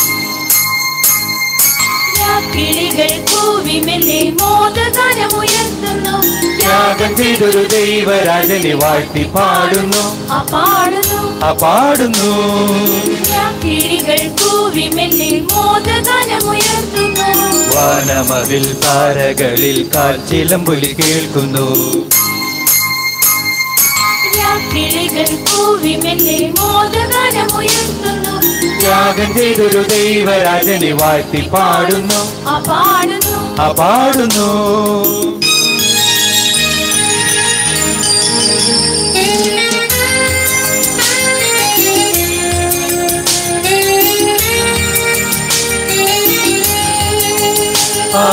കിളികൾ കൂവിമെല്ലെ മോദകരമുയർത്തുന്നു ത്യാഗം ചെയ്തൊരു ദൈവരാജനെ വാഴ്ത്തി പാടുന്നു ആ പാടുന്നു ആ പാടുന്നു കിളികൾ കൂവിമെല്ലെ മോദകരമുയർത്തുന്നു വാനമതിൽ താരകളിൽ കാൽച്ചിലമ്പുലി കേൾക്കുന്നു കിളികൾ കൂവിമെല്ലെ മോദകരമുയർത്തുന്നു ത്യാഗം ചെയ്തൊരു ദൈവരാജനെ വാഴ്ത്തി പാടുന്നു ആ പാടുന്നു ആ പാടുന്നു ആ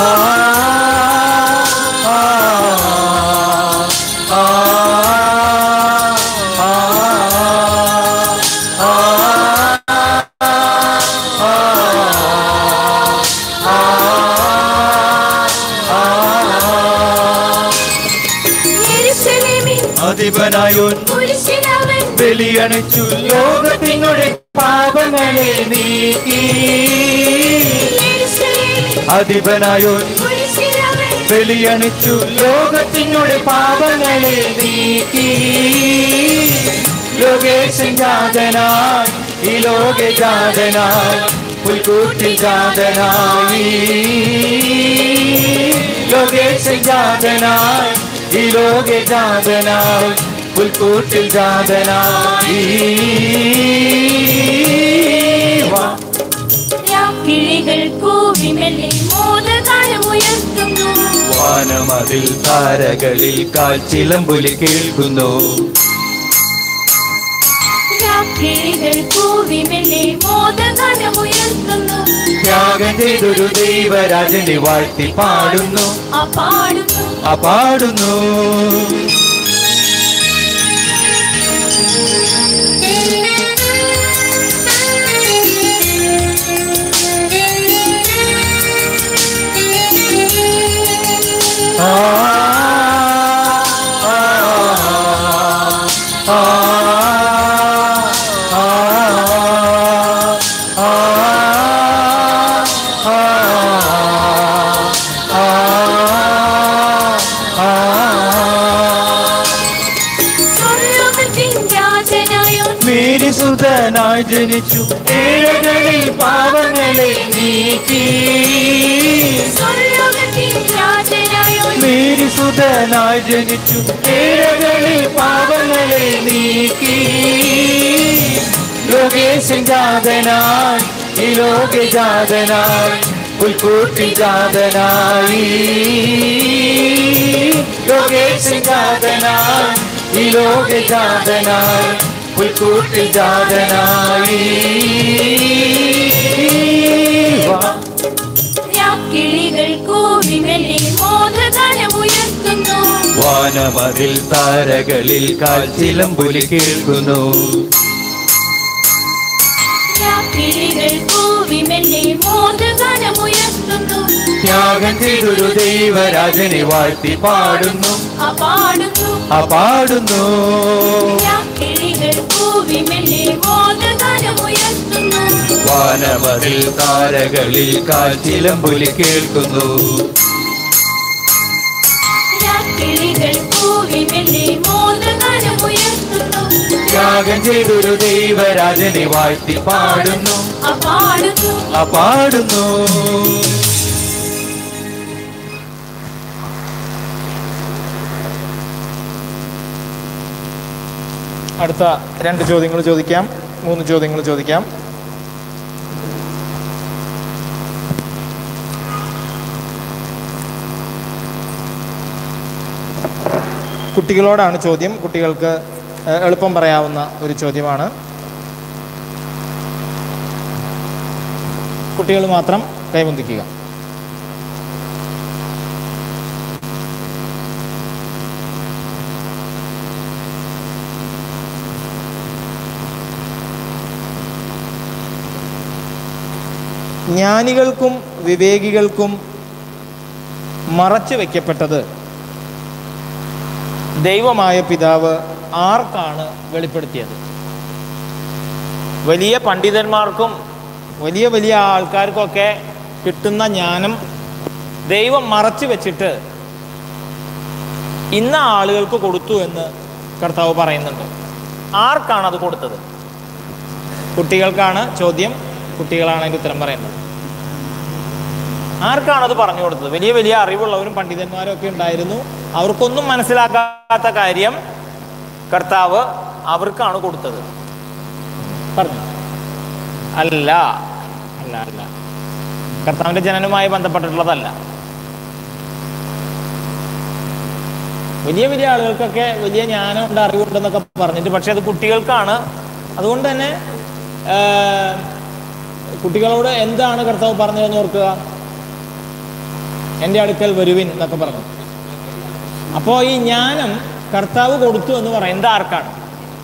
ആ ആ യെരൂശലേമിൽ അധിപനായോൻ കുരിശിലവൻ ബലിയണിച്ചു ലോകത്തിനുടെ പാപങ്ങളെ നീക്കി യെരൂശലേമിൽ അധിപനായോൻ കുരിശിലവൻ ബലിയണിച്ചു ലോകത്തിനുടെ പാപങ്ങളെ നീക്കി ലോകേശൻ ജാതനായി ഈ ലോക ജാതനായി പുൽക്കൂട്ടിൽ ജാതനായി ലോകേശൻ ജാതനായി ഈ ലോക ജാതനായി പുൽക്കൂട്ടിൽ ജാതനായി വാ കിളികൾ കൂവിമെല്ലെ മോദകാലമുയർത്തുന്നു വാനമതിൽ താരകളിൽ കാൽച്ചിലമ്പുലി കേൾക്കുന്നു രാത്രികൾ കൂവി മെല്ലെ മോദഗാനമുയർത്തുന്നു ത്യാഗം ചെയ്തൊരു ദൈവരാജനെ വാഴ്ത്തി പാടുന്നു ആ പാടുന്നു ആ പാടുന്നു ആ, ആ, ആ, ആ, ആ, സ്വർലോകത്തിൻ രാജനായോൻ മേരിസുതനായി ജനിച്ചു ഏഴകളിൽ പാവങ്ങളെ നീക്കി സ്വർലോകത്തിൻ രാജനായോൻ മേരിസുതനായി ജനിച്ചു ഏഴകളിൽ പാവങ്ങളെ നീക്കി ലോകേശൻ ജാതനായി ഈ ലോകജാതനായി പുൽക്കൂട്ടി ജാതനായി ലോകേശൻ ജാതനായി ഈ ലോകജാതനായി പുൽക്കൂട്ടി ജാതനായി വാ രാക്കിളികൾ കൂവി മെല്ലെ മോദഗാനമുയർത്തുന്നു വാനമതിൽ താരകളിൽ കാൽച്ചിലമ്പുലി കേൾക്കുന്നു രാക്കിളികൾ കൂവി മെല്ലെ മോദഗാനമുയർത്തുന്നു ത്യാഗം ചെയ്തൊരു ദൈവരാജനെ വാഴ്ത്തി പാടുന്നു ആ പാടുന്നു ആ പാടുന്നു രാക്കിളികൾ കൂവി മെല്ലെ മോദഗാനമുയർത്തുന്നു വാനമതിൽ താരകളിൽ കാൽച്ചിലമ്പുലി കേൾക്കുന്നു രാക്കിളികൾ കൂവി മെല്ലെ മോദഗാനമുയർത്തുന്നു ത്യാഗം ചെയ്തൊരു ദൈവരാജനെ വാഴ്ത്തി പാടുന്നു ആ പാടുന്നു ആ പാടുന്നു അടുത്ത രണ്ട് ചോദ്യങ്ങൾ ചോദിക്കാം മൂന്ന് ചോദ്യങ്ങൾ ചോദിക്കാം കുട്ടികളോടാണ് ചോദ്യം കുട്ടികൾക്ക് ഏഹ്, എളുപ്പം പറയാവുന്ന ഒരു ചോദ്യമാണ് കുട്ടികൾ മാത്രം കൈബന്ധിക്കുക ജ്ഞാനികൾക്കും വിവേകികൾക്കും മറച്ചു വയ്ക്കപ്പെട്ടത് ദൈവമായ പിതാവ് ആർക്കാണ് വെളിപ്പെടുത്തിയത് വലിയ പണ്ഡിതന്മാർക്കും വലിയ വലിയ ആൾക്കാർക്കൊക്കെ കിട്ടുന്ന ജ്ഞാനം ദൈവം മറച്ചു വെച്ചിട്ട് ഇന്ന ആളുകൾക്ക് കൊടുത്തു എന്ന് കർത്താവ് പറയുന്നുണ്ട് ആർക്കാണ് അത് കൊടുത്തത് കുട്ടികൾക്കാണ് ചോദ്യം കുട്ടികളാണ് അതിൻ്റെ ഉത്തരം പറയുന്നത് ആർക്കാണ് അത് പറഞ്ഞു കൊടുത്തത് വലിയ വലിയ അറിവുള്ളവരും പണ്ഡിതന്മാരും ഒക്കെ ഉണ്ടായിരുന്നു അവർക്കൊന്നും മനസ്സിലാക്കാത്ത കാര്യം കർത്താവ് അവർക്കാണ് കൊടുത്തത് പറഞ്ഞു അല്ല അല്ല അല്ല കർത്താവിന്റെ ജനനവുമായി ബന്ധപ്പെട്ടിട്ടുള്ളതല്ല വലിയ വലിയ ആളുകൾക്കൊക്കെ വലിയ ജ്ഞാനമുണ്ട് അറിവുണ്ടെന്നൊക്കെ പറഞ്ഞിട്ട് പക്ഷെ അത് കുട്ടികൾക്കാണ് അതുകൊണ്ട് തന്നെ ആ, കുട്ടികളോട് എന്താണ് കർത്താവ് പറഞ്ഞതെന്ന് ഓർക്കുക എൻ്റെ അടുക്കൽ വരുവിൻ എന്നൊക്കെ പറഞ്ഞു അപ്പോൾ ഈ ജ്ഞാനം കർത്താവ് കൊടുത്തു എന്ന് പറയുന്നത് ആർക്കാണ്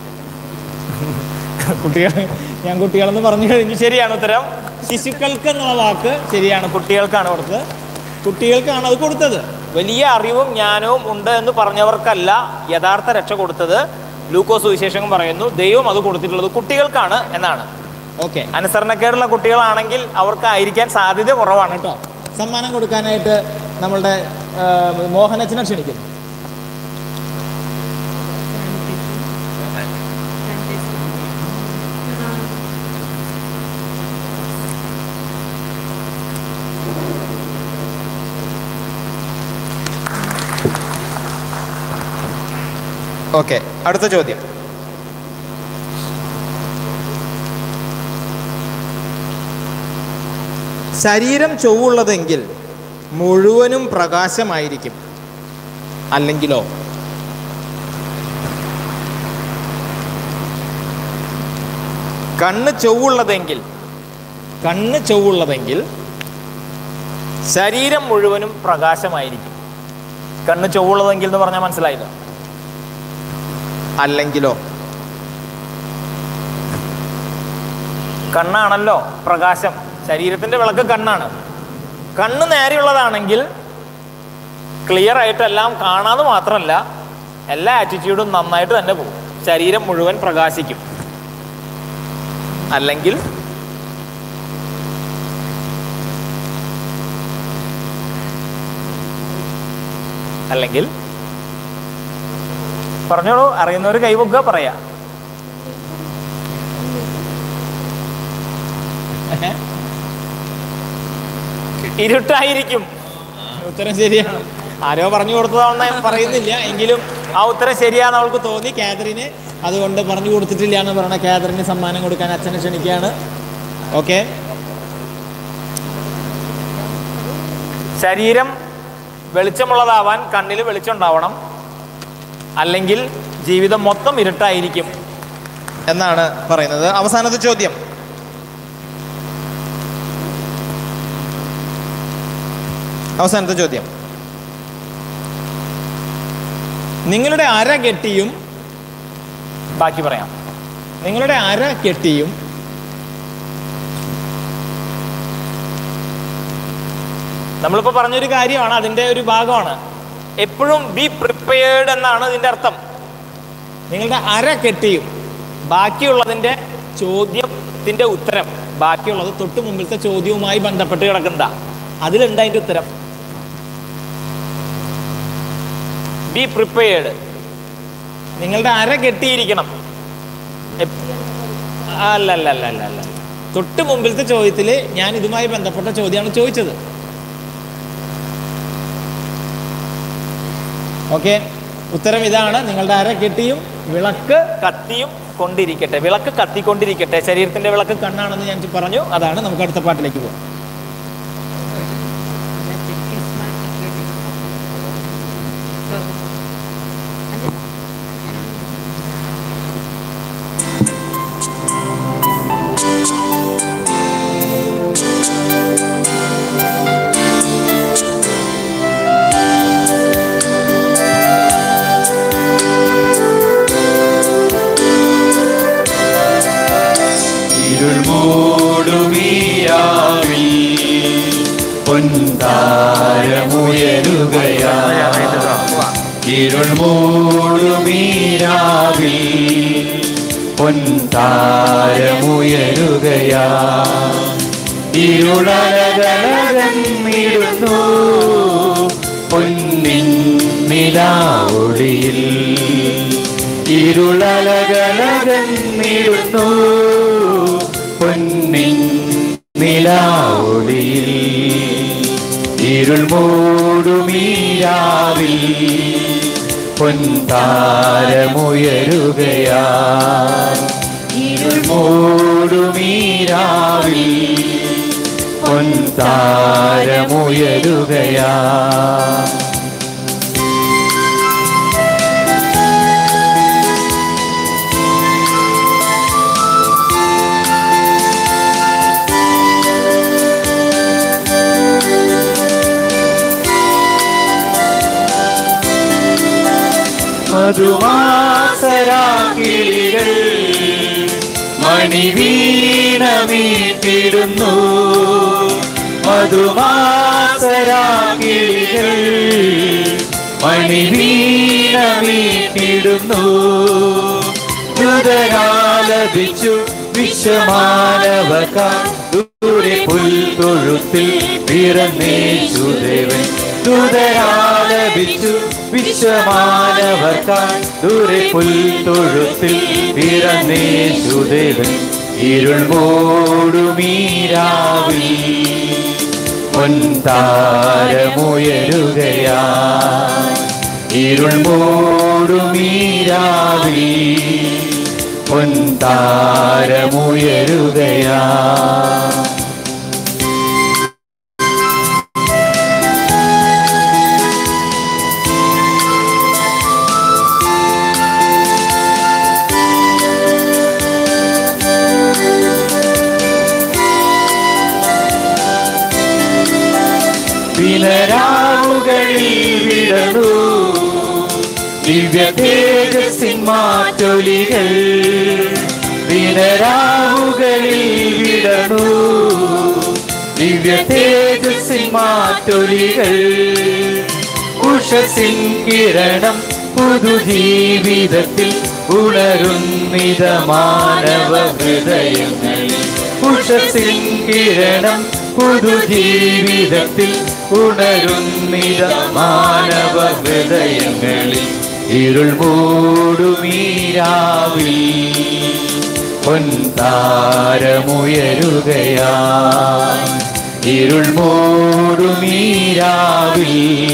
കുട്ടികൾ ഞാൻ കുട്ടികളെന്ന് പറഞ്ഞു കഴിഞ്ഞു ശരിയാണ് ഉത്തരം ശിശുക്കൾക്ക് എന്നുള്ള വാക്ക് ശരിയാണ് കുട്ടികൾക്കാണ് കൊടുത്തത് കുട്ടികൾക്കാണ് അത് കൊടുത്തത് വലിയ അറിവും ജ്ഞാനവും ഉണ്ട് എന്ന് പറഞ്ഞവർക്കല്ല യഥാർത്ഥ രക്ഷ കൊടുത്തത് ലൂക്കോസ് സുവിശേഷം പറയുന്നു ദൈവം അത് കൊടുത്തിട്ടുള്ളത് കുട്ടികൾക്കാണ് എന്നാണ് ഓക്കെ അനുസരണക്കേടുള്ള കുട്ടികളാണെങ്കിൽ അവർക്കായിരിക്കാൻ സാധ്യത കുറവാണ് കേട്ടോ സമ്മാനം കൊടുക്കാനായിട്ട് നമ്മളുടെ ആ, മോഹനച്ചനെ ക്ഷണിക്കുന്നു ഓക്കെ അടുത്ത ചോദ്യം ശരീരം ചൊവ്വുള്ളതെങ്കിൽ മുഴുവനും പ്രകാശമായിരിക്കും അല്ലെങ്കിലോ കണ്ണ് ചൊവ്വുള്ളതെങ്കിൽ കണ്ണ് ചൊവ്വുള്ളതെങ്കിൽ ശരീരം മുഴുവനും പ്രകാശമായിരിക്കും കണ്ണ് ചൊവ്വുള്ളതെങ്കിൽ എന്ന് പറഞ്ഞാൽ മനസ്സിലായില്ല അല്ലെങ്കിലോ കണ്ണാണല്ലോ പ്രകാശം ശരീരത്തിന്റെ വിളക്ക് കണ്ണാണ് കണ്ണ് നേരെയുള്ളതാണെങ്കിൽ ക്ലിയർ ആയിട്ടെല്ലാം കാണാതെ മാത്രമല്ല എല്ലാ ആറ്റിറ്റ്യൂഡും നന്നായിട്ട് തന്നെ പോകും ശരീരം മുഴുവൻ പ്രകാശിക്കും അല്ലെങ്കിൽ അല്ലെങ്കിൽ പറഞ്ഞോളൂ അറിയുന്നവർ കൈവക്കുക പറയാ ഇരുട്ടായിരിക്കും ഉത്തരം ശരിയാണ് ആരോ പറഞ്ഞു കൊടുത്തതാണെന്ന് ഞാൻ പറയുന്നില്ല എങ്കിലും ആ ഉത്തരം ശരിയാണെന്ന് അവൾക്ക് തോന്നി കാതറിന് അതുകൊണ്ട് പറഞ്ഞു കൊടുത്തിട്ടില്ല എന്ന് പറഞ്ഞ കാതറിന് സമ്മാനം കൊടുക്കാൻ അച്ഛനെ ക്ഷണിക്കുകയാണ് ഓക്കെ ശരീരം വെളിച്ചമുള്ളതാവാൻ കണ്ണിൽ വെളിച്ചം ഉണ്ടാവണം അല്ലെങ്കിൽ ജീവിതം മൊത്തം ഇരുട്ടായിരിക്കും എന്നാണ് പറയുന്നത് അവസാനത്തെ ചോദ്യം അവസാനത്തെ ചോദ്യം നിങ്ങളുടെ അര കെട്ടിയും ബാക്കി പറയാം നിങ്ങളുടെ അര കെട്ടിയും നമ്മളിപ്പോൾ പറഞ്ഞൊരു കാര്യമാണ് അതിൻ്റെ ഒരു ഭാഗമാണ് എപ്പോഴും ബി പ്രിപ്പയർഡ് എന്നാണ് ഇതിൻ്റെ അർത്ഥം നിങ്ങളുടെ അര കെട്ടിയും ബാക്കിയുള്ളതിൻ്റെ ചോദ്യത്തിൻ്റെ ഉത്തരം ബാക്കിയുള്ളത് തൊട്ട് മുമ്പിലത്തെ ചോദ്യവുമായി ബന്ധപ്പെട്ട് കിടക്കുന്നതാ അതിലുണ്ട് അതിൻ്റെ ഉത്തരം ബി പ്രിപ്പയർഡ് നിങ്ങളുടെ അര കെട്ടിയിരിക്കണം എപ്- അല്ല അല്ല അല്ല അല്ല അല്ല തൊട്ട് മുമ്പിലത്തെ ചോദ്യത്തിൽ ഞാൻ ഇതുമായി ബന്ധപ്പെട്ട ചോദ്യമാണ് ചോദിച്ചത് ഓക്കെ ഉത്തരം ഇതാണ് നിങ്ങളുടെ അര കെട്ടിയും വിളക്ക് കത്തിയും കൊണ്ടിരിക്കട്ടെ വിളക്ക് കത്തിക്കൊണ്ടിരിക്കട്ടെ ശരീരത്തിന്റെ വിളക്ക് കണ്ണാണെന്ന് ഞാൻ പറഞ്ഞു അതാണ് നമുക്ക് അടുത്ത പാട്ടിലേക്ക് പോകാം ഇരുൾ മൂടുമീരാവിൽ പൊന്താരമുയരുകയാ ഇരുൾ മൂടുമീരാവിൽ പൊന്താരമുയരുകയാ ഇരുളകലകന്നിടുന്നു പൊന്നിൻ നിലാവൊളിയിൽ ഇരുളകലകന്നിടുന്നു പൊന്നിൻ നിലാവൊളിയിൽ ഇരുൾ മൂടുമീരാവിൽ പൊന്താരമുയരുകയാ ഇരുൾ മൂടുമീരാവിൽ പൊന്താരമുയരുകയാ മധുമാസരാക്കിളികൾ മണിവീണ വീട്ടിടുന്നു മധുമാസരാക്കിളികൾ മണിവീണ വീട്ടിടുന്നു ദ്രുതരാലപിച്ചു വിശ്വമാനവകാർ ദൂരെ പുൽത്തൊഴുത്തിൽ പിറന്നേശുദേവൻ ദൂതരാലപിച്ചു വിശ്വമാനവർക്കാർ ദൂരെ പുൽത്തൊഴുത്തിൽ പിറന്നേശുദേവൻ ഇരുൾ മൂടുമീരാവിൽ പൊന്താരമുയരുകയാ ഇരുൾ മൂടുമീരാവിൽ പൊന്താരമുയരുകയാ ദിനരാവുകളിൽ വിടണു ദിവ്യ തേജസ്സിൻ മാറ്റൊലികൾ ദിനരാവുകളിൽ വിടണു ദിവ്യ തേജസ്സിൻ മാറ്റൊലികൾ ഉഷസിൻ കിരണം പുതുജീവിതത്തിൽ ഉണരുന്നിത മാനവ ഹൃദയങ്ങളിൽ ഉഷസിൻ കിരണം പുതുജീവിതത്തിൽ ഉണരുന്നിത മാനവ ഹൃദയങ്ങളിൽ ഇരുൾ മൂടുമീരാവിൽ പൊൻതാരമുയരുകയാ ഇരുൾ മൂടുമീരാവിൽ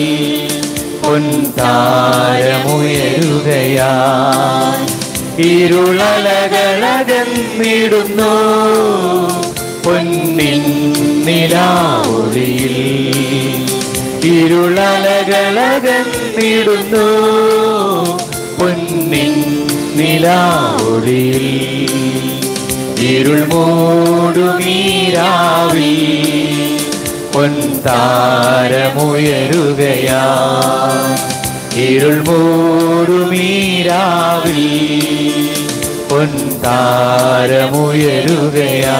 പൊൻതാരമുയരുകയാ ഇരുളലകളകന്നിടുന്നു പൊന്നിൻ നിലാവൊളിയിൽ ഇരുളലകളകന്നിടുന്നു പൊന്നിൻ നിലാവൊളിയിൽ ഇരുൾ മൂടുമീരാവിൽ പൊൻതാരമുയരുകയാ ഇരുൾ മൂടുമീരാവിൽ പൊൻതാരമുയരുകയാ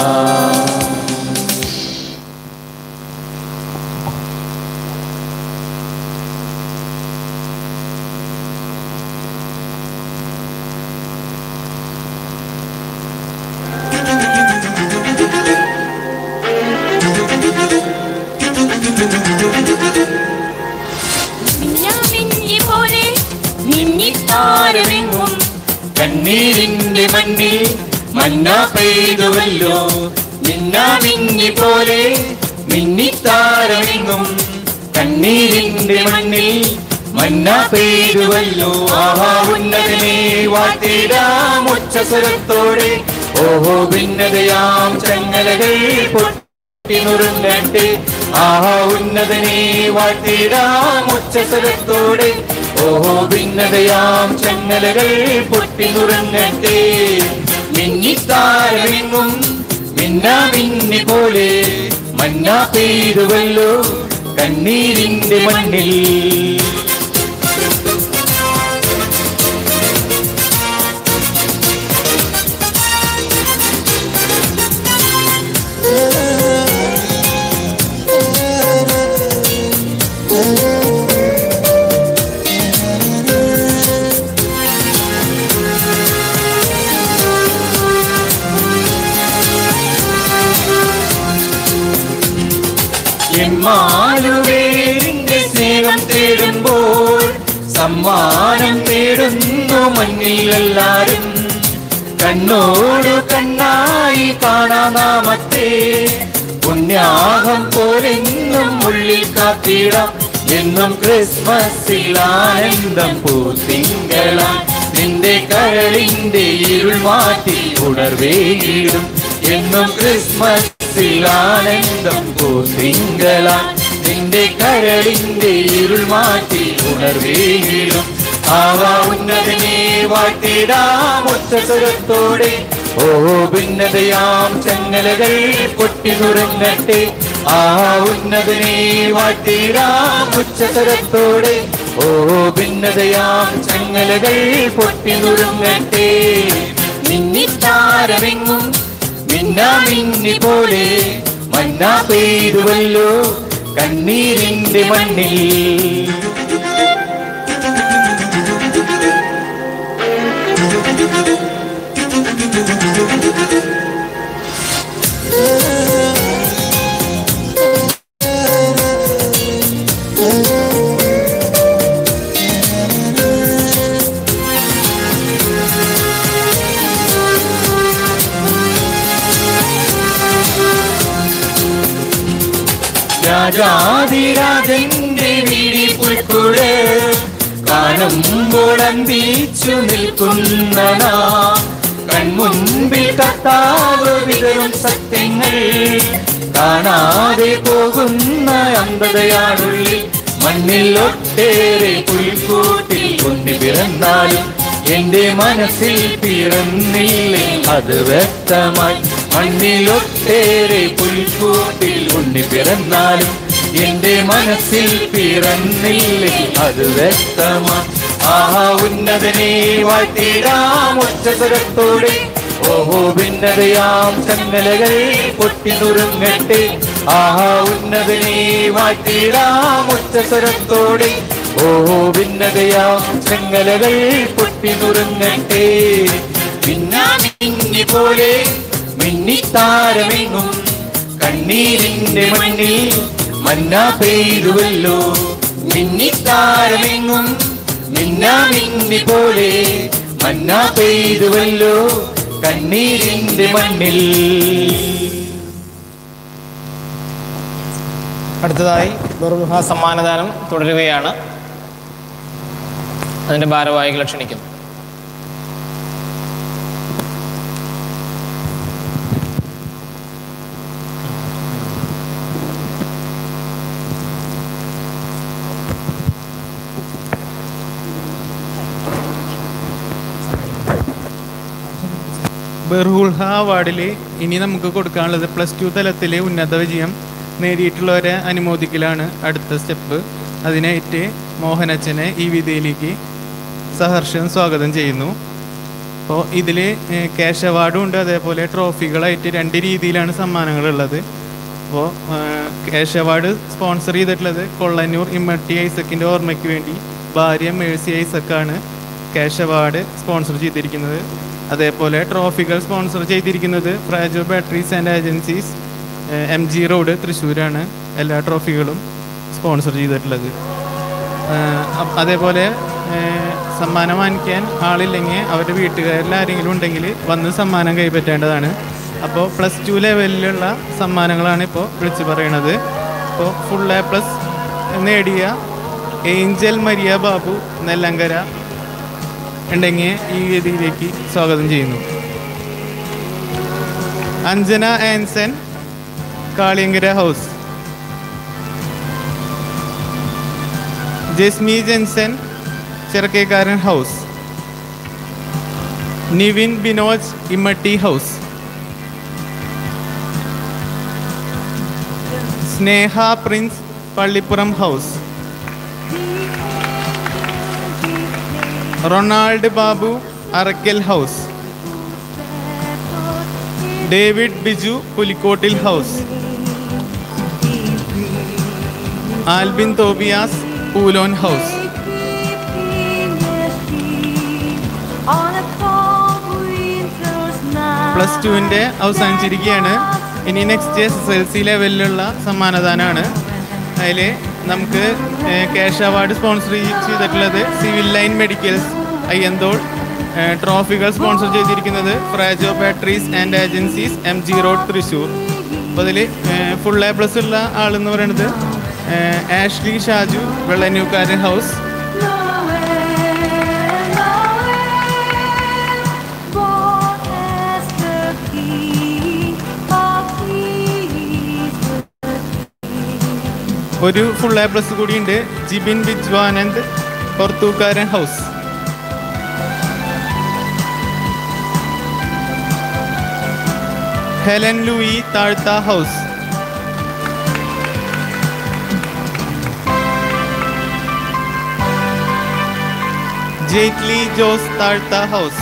മിന്നാമിന്നി പോലെ മിന്നിത്താരമെങ്ങും കണ്ണീരിന്റെ മണ്ണിൽ മന്ന പെയ്തുവല്ലോ മിന്നാമിന്നി പോലെ മിന്നിത്താരമെങ്ങും കണ്ണീരിന്റെ മണ്ണിൽ മന്ന പെയ്തുവല്ലോ ആഹാ ഉന്നതനെ വാട്ടിടാം ഉച്ചസ്വരത്തോടെ ഓഹോ ഭിന്നതയാം ചങ്ങലകൾ പൊട്ടിനുറുങ്ങട്ടെ ആഹാ ഉന്നതനെ വാട്ടിടാം ഉച്ചസ്വരത്തോടെ ഓഹോ ഭിന്നതയാം ചങ്ങലകൾ പൊട്ടിനുറങ്ങട്ടെ മിന്നിത്താരമെങ്ങും മിന്നാ മിന്നി പോലെ മന്ന പെയ്തുവല്ലോ കണ്ണീരിന്റെ മണ്ണിൽ എമ്മാലുവേരിന്റെ സ്നേഹം തേടുമ്പോൾ സമ്മാനം തേടുന്നു മണ്ണിൽ എല്ലാരും കണ്ണോടു കണ്ണായി കാണാനാമത്തെ പുണ്യാഹം പോലെന്നും ഉള്ളിൽ കാത്തിടാം എന്നും ക്രിസ്മസിൽ ആനന്ദം പൂത്തിങ്കളാം നിന്റെ കരളിന്റെ ഇരുൾ മാറ്റി ഉണർവേകിടും എന്നും ക്രിസ്മസിൽ ആനന്ദം പൂത്തിങ്കളാം നിന്റെ കരളിന്റെ ഇരുൾ മാറ്റി ഉണർവേകിടും ആവാ ഉന്നതനെ വാട്ടിടാം ഒറ്റസ്വരത്തോടെ ഓ ഭിന്നതയാം ചങ്ങലകൾ പൊട്ടി നുറങ്ങട്ടെ ആ ഉന്നതനെ വാട്ടിടാം ഉച്ചതരത്തോടെ ഓ ഭിന്നതയാം ചങ്ങലകൾ പൊട്ടി നുറങ്ങട്ടെ മിന്നിത്താരമെങ്ങും മിന്നാ മിന്നി പോലെ മന്നാ പെയ്തുവല്ലോ കണ്ണീരിന്റെ മണ്ണിൽ രാജാതിരാജന്റെ വീടി പുൽക്കൂട് കാണുമ്പോൾ അന്തിച്ചു നിൽക്കുന്ന നാം കൺമുൻപിൽ കത്താവ് വിതറും സത്യങ്ങൾ കാണാതെ പോകുന്ന അന്ധതയാണുള്ളിൽ മണ്ണിൽ ഒട്ടേറെ പുൽക്കൂട്ടിൽ കുഞ്ഞു പിറന്നാലും എന്റെ മനസ്സിൽ പിറന്നില്ലേ അത് വ്യക്തമായി മണ്ണിലൊട്ടേറെ പുൽക്കൂട്ടിൽ ഉണ്ണി പിറന്നാലും എന്റെ മനസ്സിൽ പിറന്നില്ലേ അത് വ്യക്തമാ ആഹാ ഉന്നതനെ വാഴ്ത്തിടാം ഒറ്റസ്വരത്തോടെ ഓഹോ ഭിന്നതയാം ചങ്ങലകൾ പൊട്ടി നുറുങ്ങട്ടെ ആഹാ ഉന്നതനെ വാഴ്ത്തിടാം ഒറ്റസ്വരത്തോടെ ഓഹോ ഭിന്നതയാം ചങ്ങലകൾ പൊട്ടി നുറുങ്ങട്ടെ മിന്നാമിന്നി പോലെ മിന്നിത്താരമെങ്ങും കണ്ണീരിന്റെ മണ്ണിൽ മന്ന പെയ്തുവല്ലോ മിന്നിത്താരമെങ്ങും മിന്നാമിന്നി പോലെ മന്ന പെയ്തുവല്ലോ കണ്ണീരിന്റെ മണ്ണിൽ അടുത്തതായി ഗുരുവിവാഹ സമ്മാനദാനം തുടരുകയാണ് അതിന്റെ ഭാരവാഹികളെ ക്ഷണിക്കുന്നു ബെർഹുൾഹ അവാർഡിൽ ഇനി നമുക്ക് കൊടുക്കാനുള്ളത് പ്ലസ് ടു തലത്തിൽ ഉന്നത വിജയം നേടിയിട്ടുള്ളവരെ അനുമോദിക്കലാണ് അടുത്ത സ്റ്റെപ്പ് അതിനായിട്ട് മോഹനച്ചനെ ഈ വിധിയിലേക്ക് സഹർഷം സ്വാഗതം ചെയ്യുന്നു അപ്പോൾ ഇതിൽ ക്യാഷ് അവാർഡും ഉണ്ട് അതേപോലെ ട്രോഫികളായിട്ട് രണ്ട് രീതിയിലാണ് സമ്മാനങ്ങളുള്ളത് അപ്പോൾ ക്യാഷ് അവാർഡ് സ്പോൺസർ ചെയ്തിട്ടുള്ളത് കൊള്ളന്നൂർ ഇമ്മട്ടി ഐസക്കിൻ്റെ ഓർമ്മയ്ക്ക് വേണ്ടി ഭാര്യ മേഴ്സി ഐസക്കാണ് ക്യാഷ് അവാർഡ് സ്പോൺസർ ചെയ്തിരിക്കുന്നത് അതേപോലെ ട്രോഫികൾ സ്പോൺസർ ചെയ്തിരിക്കുന്നത് Frajo batteries and agencies M G road തൃശ്ശൂരാണ് എല്ലാ ട്രോഫികളും സ്പോൺസർ ചെയ്തിട്ടുള്ളത് ഏഹ് അ- അതേപോലെ ഏഹ് സമ്മാനം വാങ്ങിക്കാൻ ആളില്ലെങ്കിൽ അവരുടെ വീട്ടുകാരിൽ ആരെങ്കിലും ഉണ്ടെങ്കിൽ വന്ന് സമ്മാനം കൈപ്പറ്റേണ്ടതാണ് അപ്പോൾ പ്ലസ് ടു ലെവലിലുള്ള സമ്മാനങ്ങളാണ് ഇപ്പോൾ വിളിച്ചു പറയണത് അപ്പോൾ ഫുൾ എ പ്ലസ് നേടിയ ഏഞ്ചൽ മരിയ ബാബു നെല്ലങ്കര ഉണ്ടെങ്കിൽ ഈ വേദിയിലേക്ക് സ്വാഗതം ചെയ്യുന്നു Anjana Anson Kaliyankara house Jasmi Jenson Chirakkekkaran house Nivin Binoj Immatty house Sneha Prince Pallippuram house Ronald Babu Arakkal house David Biju Pulikkottil house Albin Tobias Poolon house plus ടുവിൻ്റെ അവസാനിച്ചിരിക്കുകയാണ് ഇനി next S S L C ലെവലിലുള്ള സമ്മാനദാനമാണ് അതിൽ നമുക്ക് ക്യാഷ് അവാർഡ് സ്പോൺസർ ചെയ്തിട്ടുള്ളത് സിവിൽ ലൈൻ മെഡിക്കൽസ് അയ്യന്തോൾ ഏഹ് ട്രോഫികൾ സ്പോൺസർ ചെയ്തിരിക്കുന്നത് Frajo batteries and agencies M G road Thrissur അപ്പോൾ അതിൽ ഫുൾ എ പ്ലസ് ഉള്ള ആളെന്ന് പറയുന്നത് ഏഹ് ആഷ്ലി ഷാജു വെള്ളന്യൂക്കാരൻ ഹൗസ് ഒരു ഫുൾ എ പ്ലസ് കൂടിയുണ്ട് Jibin Bijwanand Purathookkaran house Helen Louie Thazhtha house Jaitley Jose Thazhtha house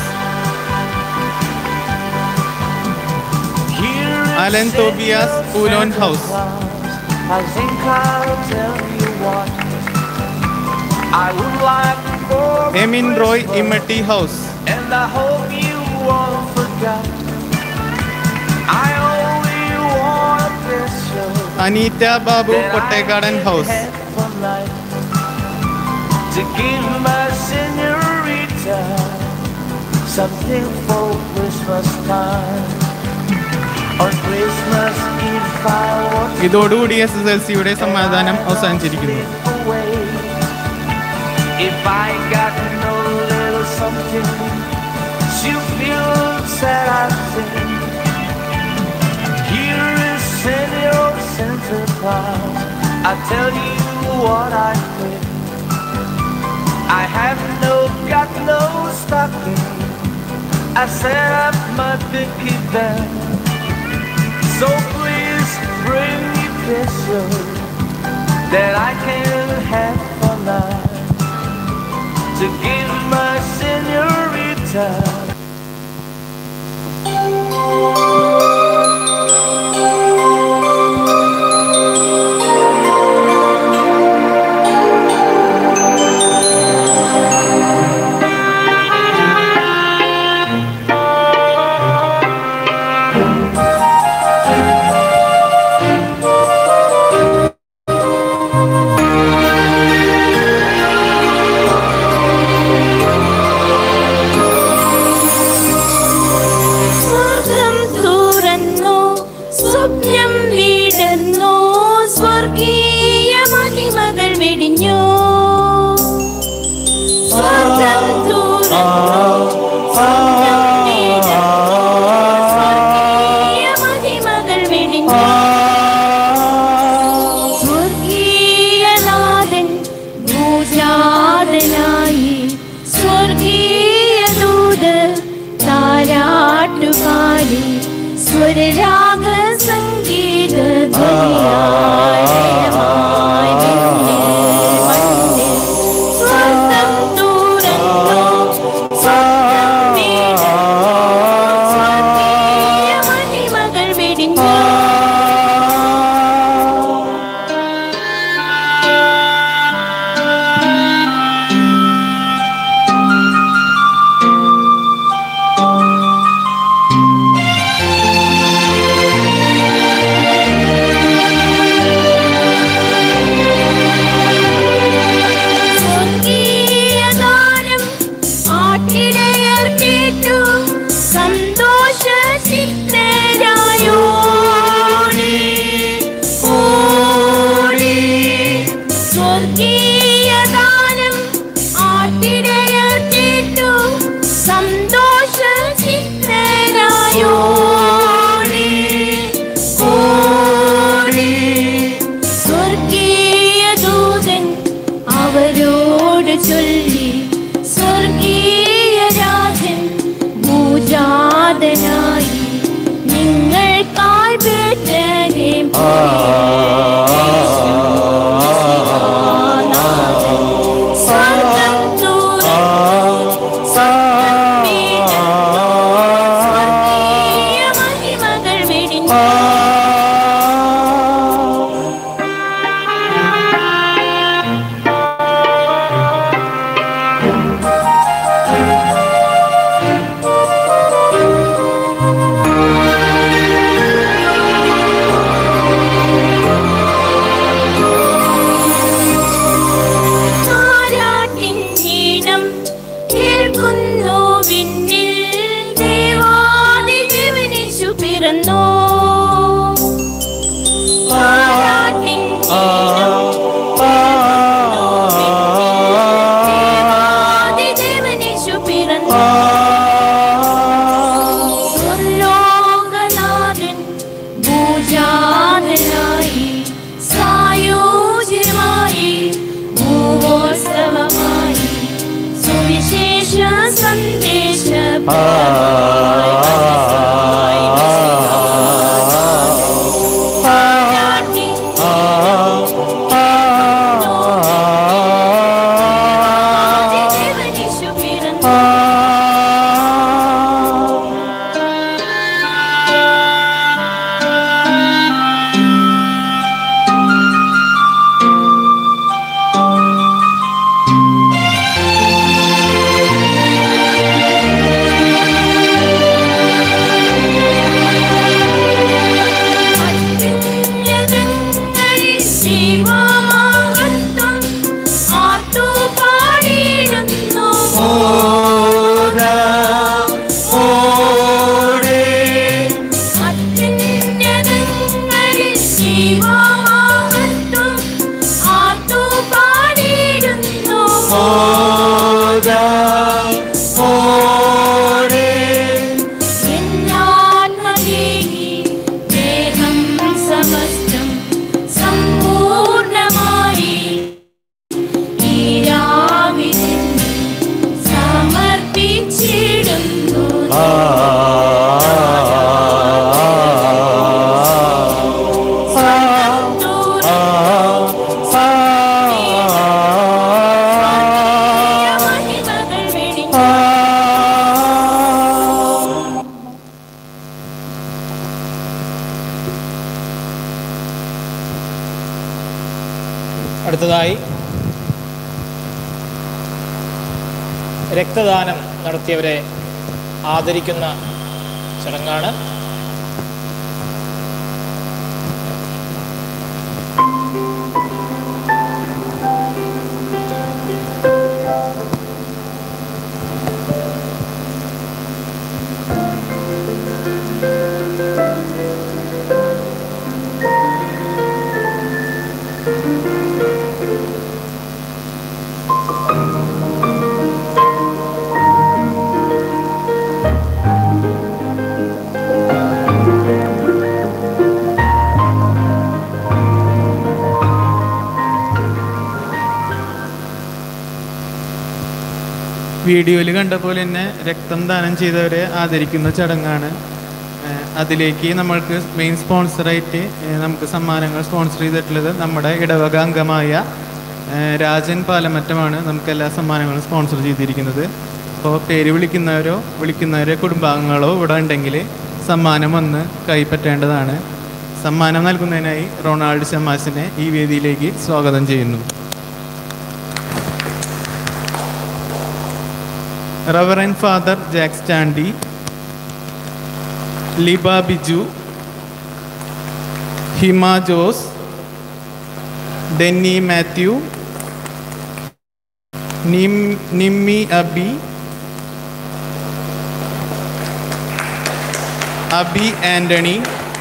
Alan Tobias Poolon house I think I'll tell you what I would like for Emin Roy Immatty house and I hope you won't forget. I only want a picture Aneeta Babu Kottekkadan house for life to give my senorita something for Christmas time. On Christmas Eve I want ഇതോടുകൂടി S S L സിയുടെ സമാധാനം അവസാനിച്ചിരിക്കുന്നു away. If I got no little something, she'll feel sad, I think. Here is Senor Santa Claus. I tell you what I think. I have no, got no stocking. I set up my picky band. So please bring me pictures that I can have for life to give my senorita. സ്വർഗം തുറന്നു സ്വപ്നം വീടുന്നു സ്വർഗീയ മഹിമകൾ വെടിഞ്ഞു സ്വർഗം തുറന്നു സ്വപ്നം വീടുന്നു സ്വർഗീയ മഹിമകൾ വെടിഞ്ഞു സ്വർഗീയനാഥൻ ഭൂജാതനായി സ്വർഗീയ ദൂത് താരാട്ടുപാടി സ്വരരാഗ സംഗീത സ്വർഗം തുറന്നു സ്വർഗം വീണു സ്വർഗീയ മഹിമകൾ വെടിഞ്ഞു സ്വർഗീയഗാനം ആട്ടിടയർ കേട്ടു സന്തോഷ ചിത്തരായോടി ഓടി സ്വർഗീയഗാനം ആട്ടിടയർ കേട്ടു സന്തോഷ ചിത്തരായോടി ഓടി സ്വർഗീയ ദൂതൻ അവരോട് ചൊല്ലി സ്വർഗീയ രാജൻ ഭൂജാതനായി നിങ്ങൾക്കായി ബേത്ലഹേം സ്വർഗം തുറന്നു സ്വർഗം വീണു സ്വർഗീയ മഹിമകൾ വെടിഞ്ഞു താരാട്ടിൻ ഈണം കേൾക്കുന്നു വിണ്ണിൽ ദേവാദി ജീവനിച്ചു പിറന്നു താരാട്ടിൻ ഈണം കേൾക്കുന്നു വിണ്ണിൽ ദേവാദി ജീവനിച്ചു പിറന്നു സ്വർലോകനാഥൻ ഭൂജാതനായി സായോജ്യമായി ഭൂവോത്സവമായി സുവിശേഷ സന്ദേശ അടുത്തതായി രക്തദാനം നടത്തിയവരെ ആദരിക്കുന്ന ചടങ്ങാണ് വീഡിയോയിൽ കണ്ട പോലെ തന്നെ രക്തം ദാനം ചെയ്തവരെ ആദരിക്കുന്ന ചടങ്ങാണ് ഏഹ് അതിലേക്ക് നമ്മൾക്ക് മെയിൻ സ്പോൺസറായിട്ട് ഏഹ് നമുക്ക് സമ്മാനങ്ങൾ സ്പോൺസർ ചെയ്തിട്ടുള്ളത് നമ്മുടെ ഇടവക അംഗമായ ഏഹ് രാജൻ പാലമറ്റമാണ് നമുക്ക് എല്ലാ സമ്മാനങ്ങളും സ്പോൺസർ ചെയ്തിരിക്കുന്നത് അപ്പോൾ പേര് വിളിക്കുന്നവരോ വിളിക്കുന്നവരെ കുടുംബാംഗങ്ങളോ ഇവിടെ ഉണ്ടെങ്കിൽ സമ്മാനം വന്ന് കൈപ്പറ്റേണ്ടതാണ് സമ്മാനം നൽകുന്നതിനായി റൊണാൾഡ് ശമാസിനെ ഈ വേദിയിലേക്ക് സ്വാഗതം ചെയ്യുന്നു reverend father Jack Standy Liba Biju Hima Jose Denny Matthew നിം Nimmi Abi Abi Antony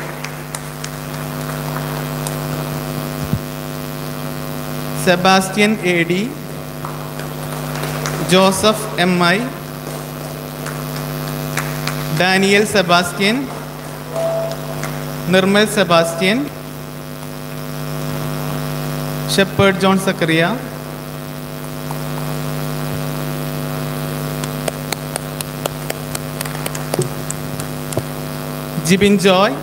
Sebastian A D Joseph M I Daniel Sebastian Nirmal Sebastian Shepherd John Zachariah Jibin Joy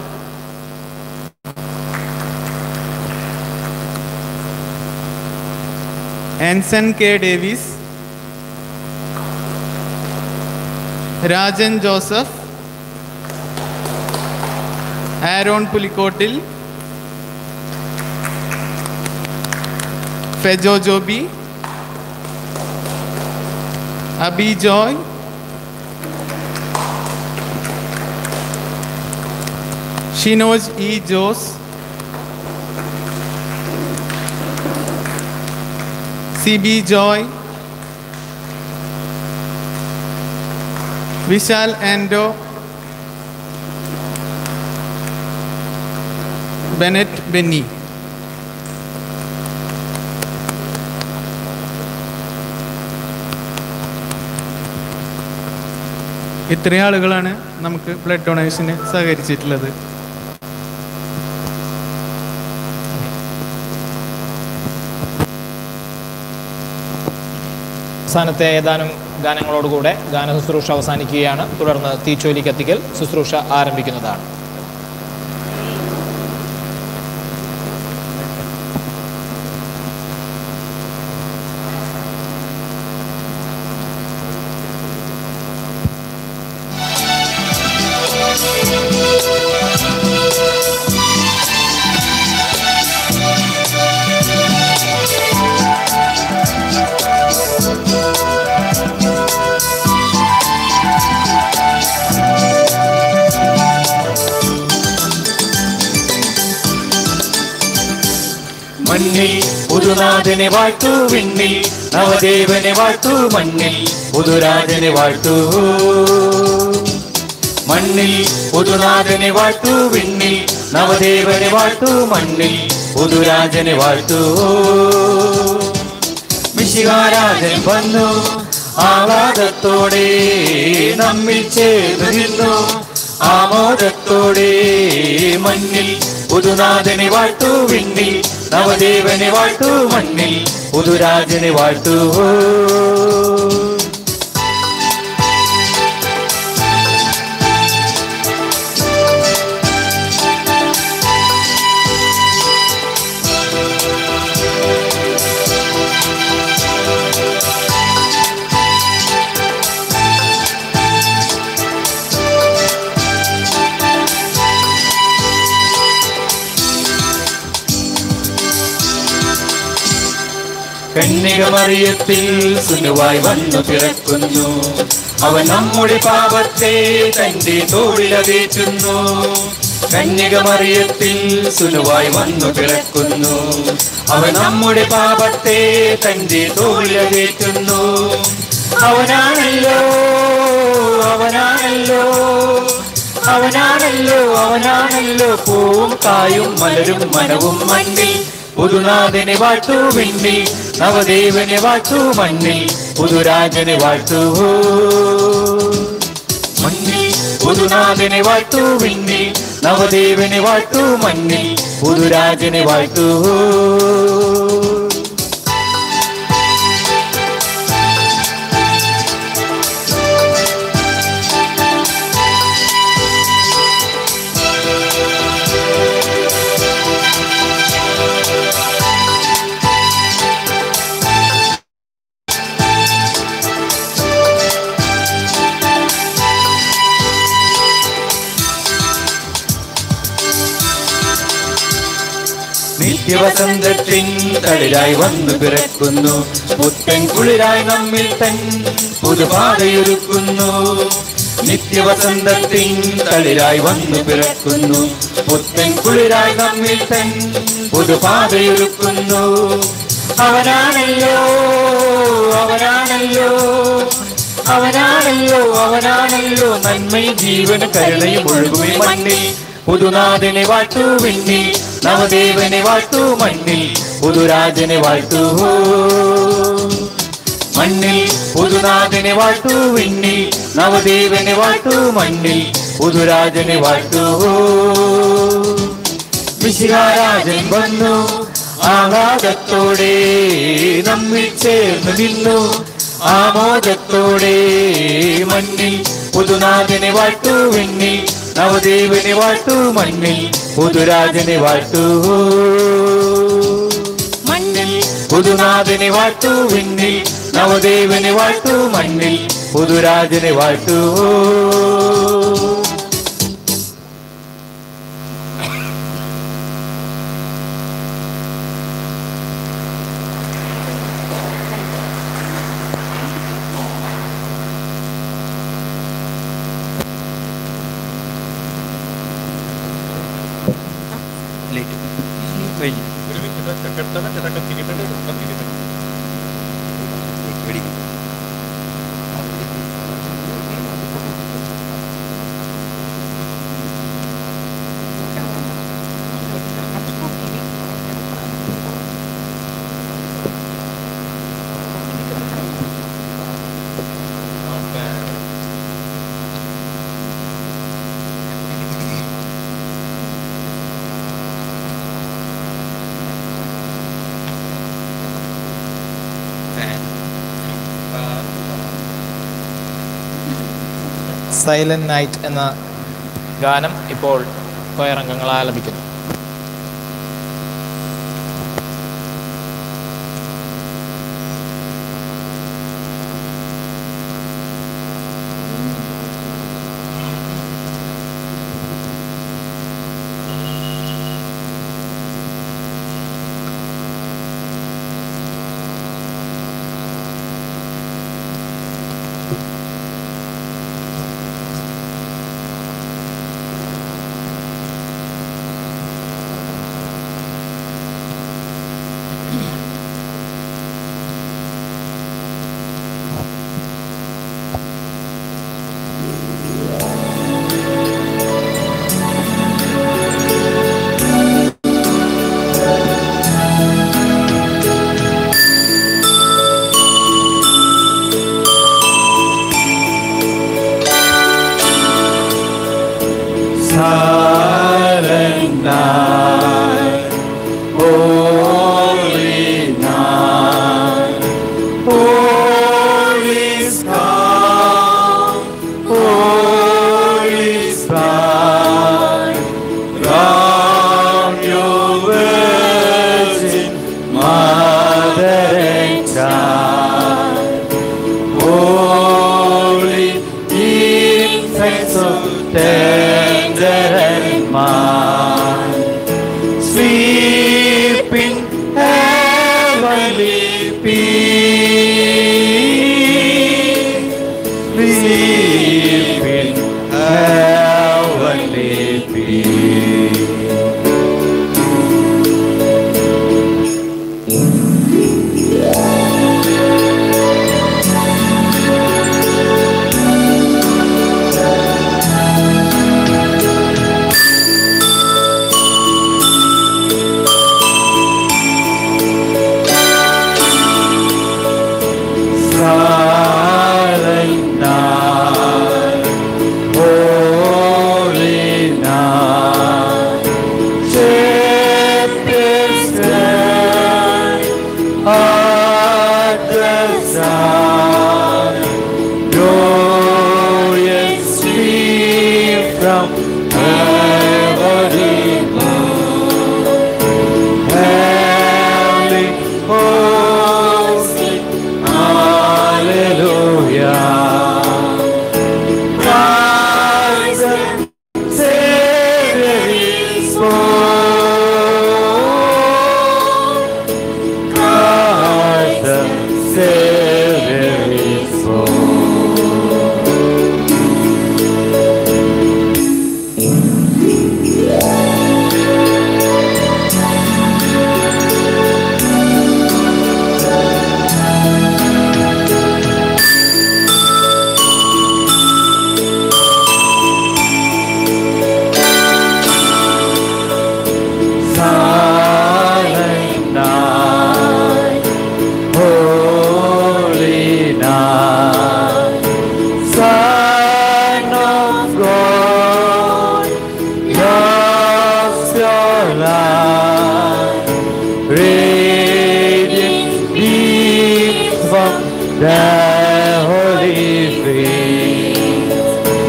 Anson K Davis Rajan Joseph Aaron Pulikkottil Fejo Joby Abi Joy Shinoj E Jose C B Joy Vishal Ando Bennett Benny ഇത്രയും ആളുകളാണ് നമുക്ക് blood ഡൊണേഷന് സഹകരിച്ചിട്ടുള്ളത് അവസാനത്തെ ഏതാനും ഗാനങ്ങളോടുകൂടെ ഗാന ശുശ്രൂഷ അവസാനിക്കുകയാണ് തുടർന്ന് തീച്ചോലി കത്തിക്കൽ ശുശ്രൂഷ ആരംഭിക്കുന്നതാണ് മണ്ണിൽ പുതുനാഥനെ വാഴ്ത്തു വിണ്ണിൽ നവദേവനെ വാഴ്ത്തു മണ്ണിൽ പുതുരാജനെ വാഴ്ത്തു മണ്ണിൽ പുതുനാഥനെ വാഴ്ത്തു വിണ്ണിൽ നവദേവനെ വാഴ്ത്തു മണ്ണിൽ പുതുരാജനെ വാഴ്ത്തു മിശികാരാജൻ വന്നു ആഹ്ലാദത്തോടെ നമ്മിൽ ചേർന്ന് നിന്നു ആമോദത്തോടെ മണ്ണിൽ പുതുനാഥനെ വാഴ്ത്തു വിണ്ണിൽ നവദേവനെ വാഴ്ത്തു മണ്ണിൽ പുതുരാജനെ വാഴ്ത്തു കന്യകമറിയത്തിൽ സുനുവായി വന്നു പിറക്കുന്നു അവൻ നമ്മുടെ പാപത്തെ തന്റെ തോളിലതേറ്റുന്നു കന്യകമറിയത്തിൽ സുനുവായി വന്നു പിറക്കുന്നു അവൻ നമ്മുടെ പാപത്തെ തന്റെ തോളിലതേറ്റുന്നു അവനാണല്ലോ അവനാണല്ലോ അവനാണല്ലോ അവനാണല്ലോ പൂവും കായും മലരും മനവും മണ്ണിൽ പുതുനാഥനെ വാട്ടു വിണ്ണിൽ നവദേവനെ വാട്ടു മണ്ണിൽ പുതുരാജനെ വാട്ടു മണ്ണിൽ പുതുനാഥനെ വാട്ടു വിണ്ണിൽ നവദേവനെ വാട്ടു മണ്ണിൽ പുതുരാജനെ വാട്ടു നിത്യവസന്തത്തിൻ തളിരായി വന്നു പിറക്കുന്നു പുത്തൻ കുളിരായി നമ്മിൽ തൻ പുതുപാതയൊരുക്കുന്നു നിത്യവസന്തത്തിൻ തളിരായി വന്നു പിറക്കുന്നു പുത്തൻ കുളിരായി നമ്മിൽ തൻ പുതുപാതയൊരുക്കുന്നു അവനാണല്ലോ അവനാണല്ലോ അവനാണല്ലോ അവനാണല്ലോ നന്മയും ജീവന കരുണയും ഒഴുകുമേ മണ്ണിൽ പുതുനാഥനെ വാട്ടു വിണ്ണിൽ നവദേവനെ വാട്ടു മണ്ണിൽ പുതുരാജനെ വാട്ടു മണ്ണിൽ പുതുനാഥനെ വാട്ടു വിണ്ണിൽ നവദേവനെ വാട്ടു മണ്ണിൽ പുതുരാജനെ വാട്ടു വിശിഹാരാജൻ വന്നു ആഹ്ലാദത്തോടെ നമ്മിൽ ചേർന്ന് നിന്നു ആമോദത്തോടെ മണ്ണിൽ പുതുനാഥനെ വാട്ടു വിണ്ണിൽ നവദേവനെ വാട്ടു മണ്ണിൽ പുതുരാജനെ വാട്ടു മണ്ണിൽ പുതുനാഥനെ വാട്ടു വിണ്ണിൽ നവദേവനെ വാട്ടു മണ്ണിൽ പുതുരാജനെ വാട്ടു സൈലന്റ് നൈറ്റ് എന്ന ഗാനം ഇപ്പോൾ കൊയറംഗങ്ങൾ ആലപിക്കുന്നു Silent night, holy night, holy sky, holy sky, round your virgin mother and child, holy infants of tender and mild, sleep in heavenly peace. from heavenly Heavenly hosts sing Hallelujah. Christ the Savior is born. Christ the Savior is Silent night, holy night, Son of God, lost your life, radiant beam from the holy faith.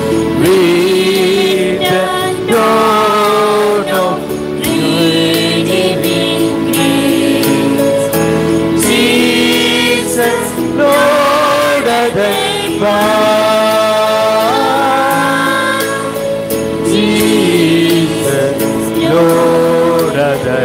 Read the dawn of redeeming grace. Jesus, Lord of the Father. Jesus, Lord of the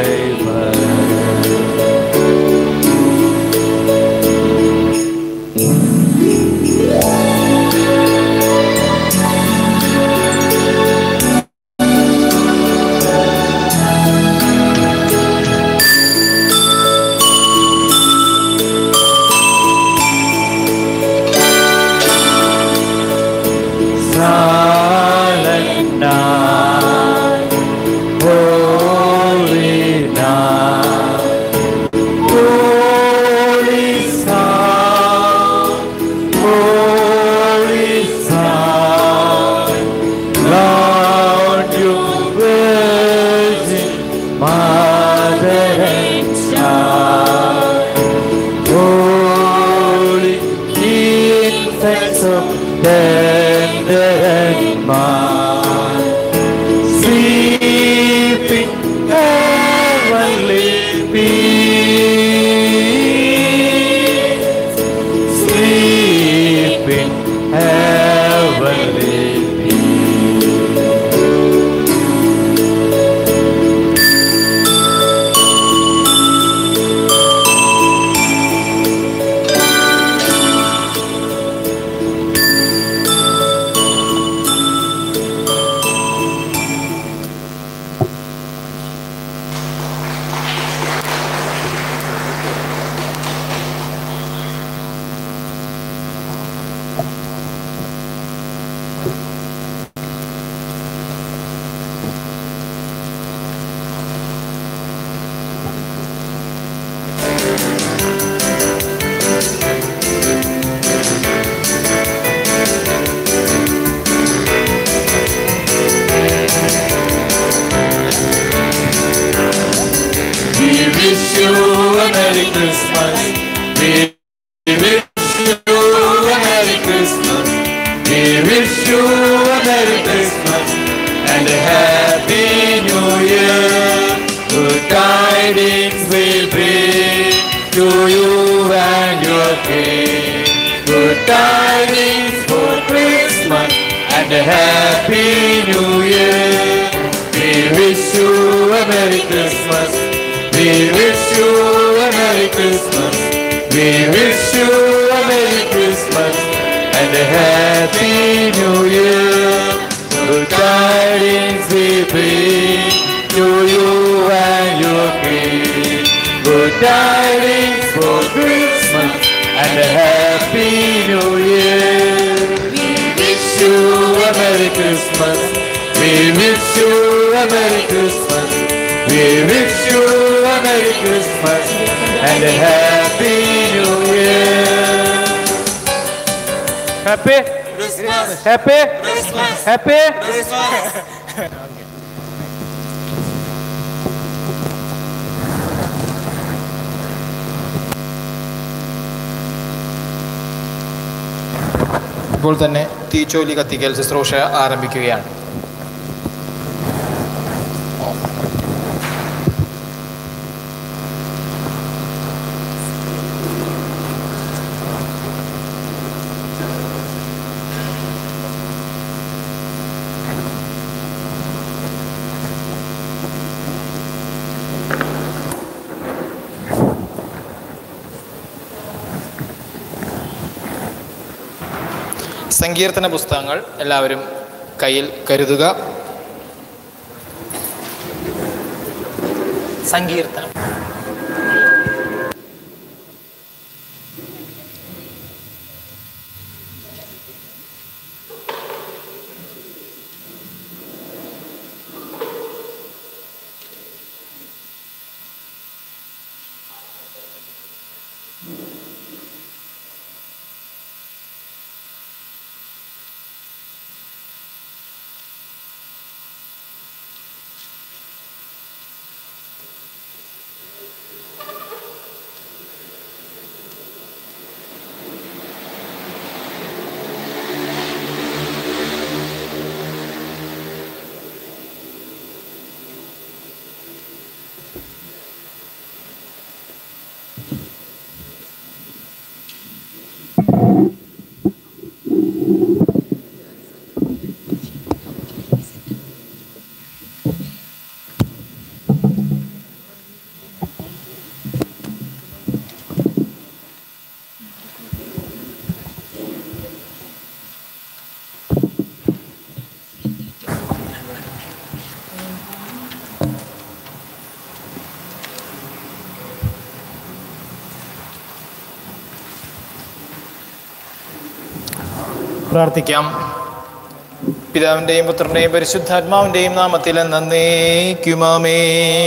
silent night, holy night, holy sound, holy sound, Lord, you virgin, mother and child, holy infant so tender and mild, sleeping heavenly peace, sleeping heavenly We wish you a Merry Christmas. We wish you a Merry Christmas. We wish you a Merry Christmas and a Happy New Year. Good tidings we bring to you and your king. Good tidings for Christmas and a Happy New Year. We wish you a Merry Christmas. We wish you a Merry Christmas. We wish you a Merry Christmas and a Happy New Year. Good tidings we bring to you and your king. Good tidings for Christmas and a Happy New Year. We wish you a Merry Christmas. We wish you a Merry Christmas. We wish you a Merry Christmas and a Happy New Year. Happy? Christmas. Happy? Christmas. Happy? Christmas. ഇപ്പോൾ തന്നെ തീച്ചോലി കത്തിക്കൽ ശുശ്രൂഷ ആരംഭിക്കുകയാണ് സങ്കീർത്തന പുസ്തകങ്ങൾ എല്ലാവരും കയ്യിൽ കരുതുക സങ്കീർത്തനം പ്രാർത്ഥിക്കാം പിതാവിൻ്റെയും പുത്രൻ്റെയും പരിശുദ്ധാത്മാവിൻ്റെയും നാമത്തിൽ നന്നേക്കുമാമേ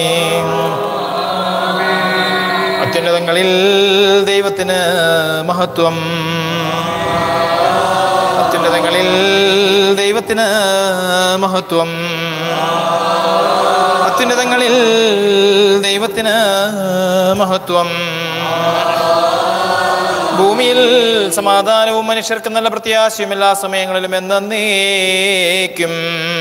അത്യുന്നതങ്ങളിൽ ദൈവത്തിന് മഹത്വം അത്യുന്നതങ്ങളിൽ ദൈവത്തിന് മഹത്വം അത്യുന്നതങ്ങളിൽ ദൈവത്തിന് മഹത്വം ഭൂമിയിൽ സമാധാനവും മനുഷ്യർക്ക് നല്ല പ്രത്യാശയും എല്ലാ സമയങ്ങളിലും എന്നേക്കും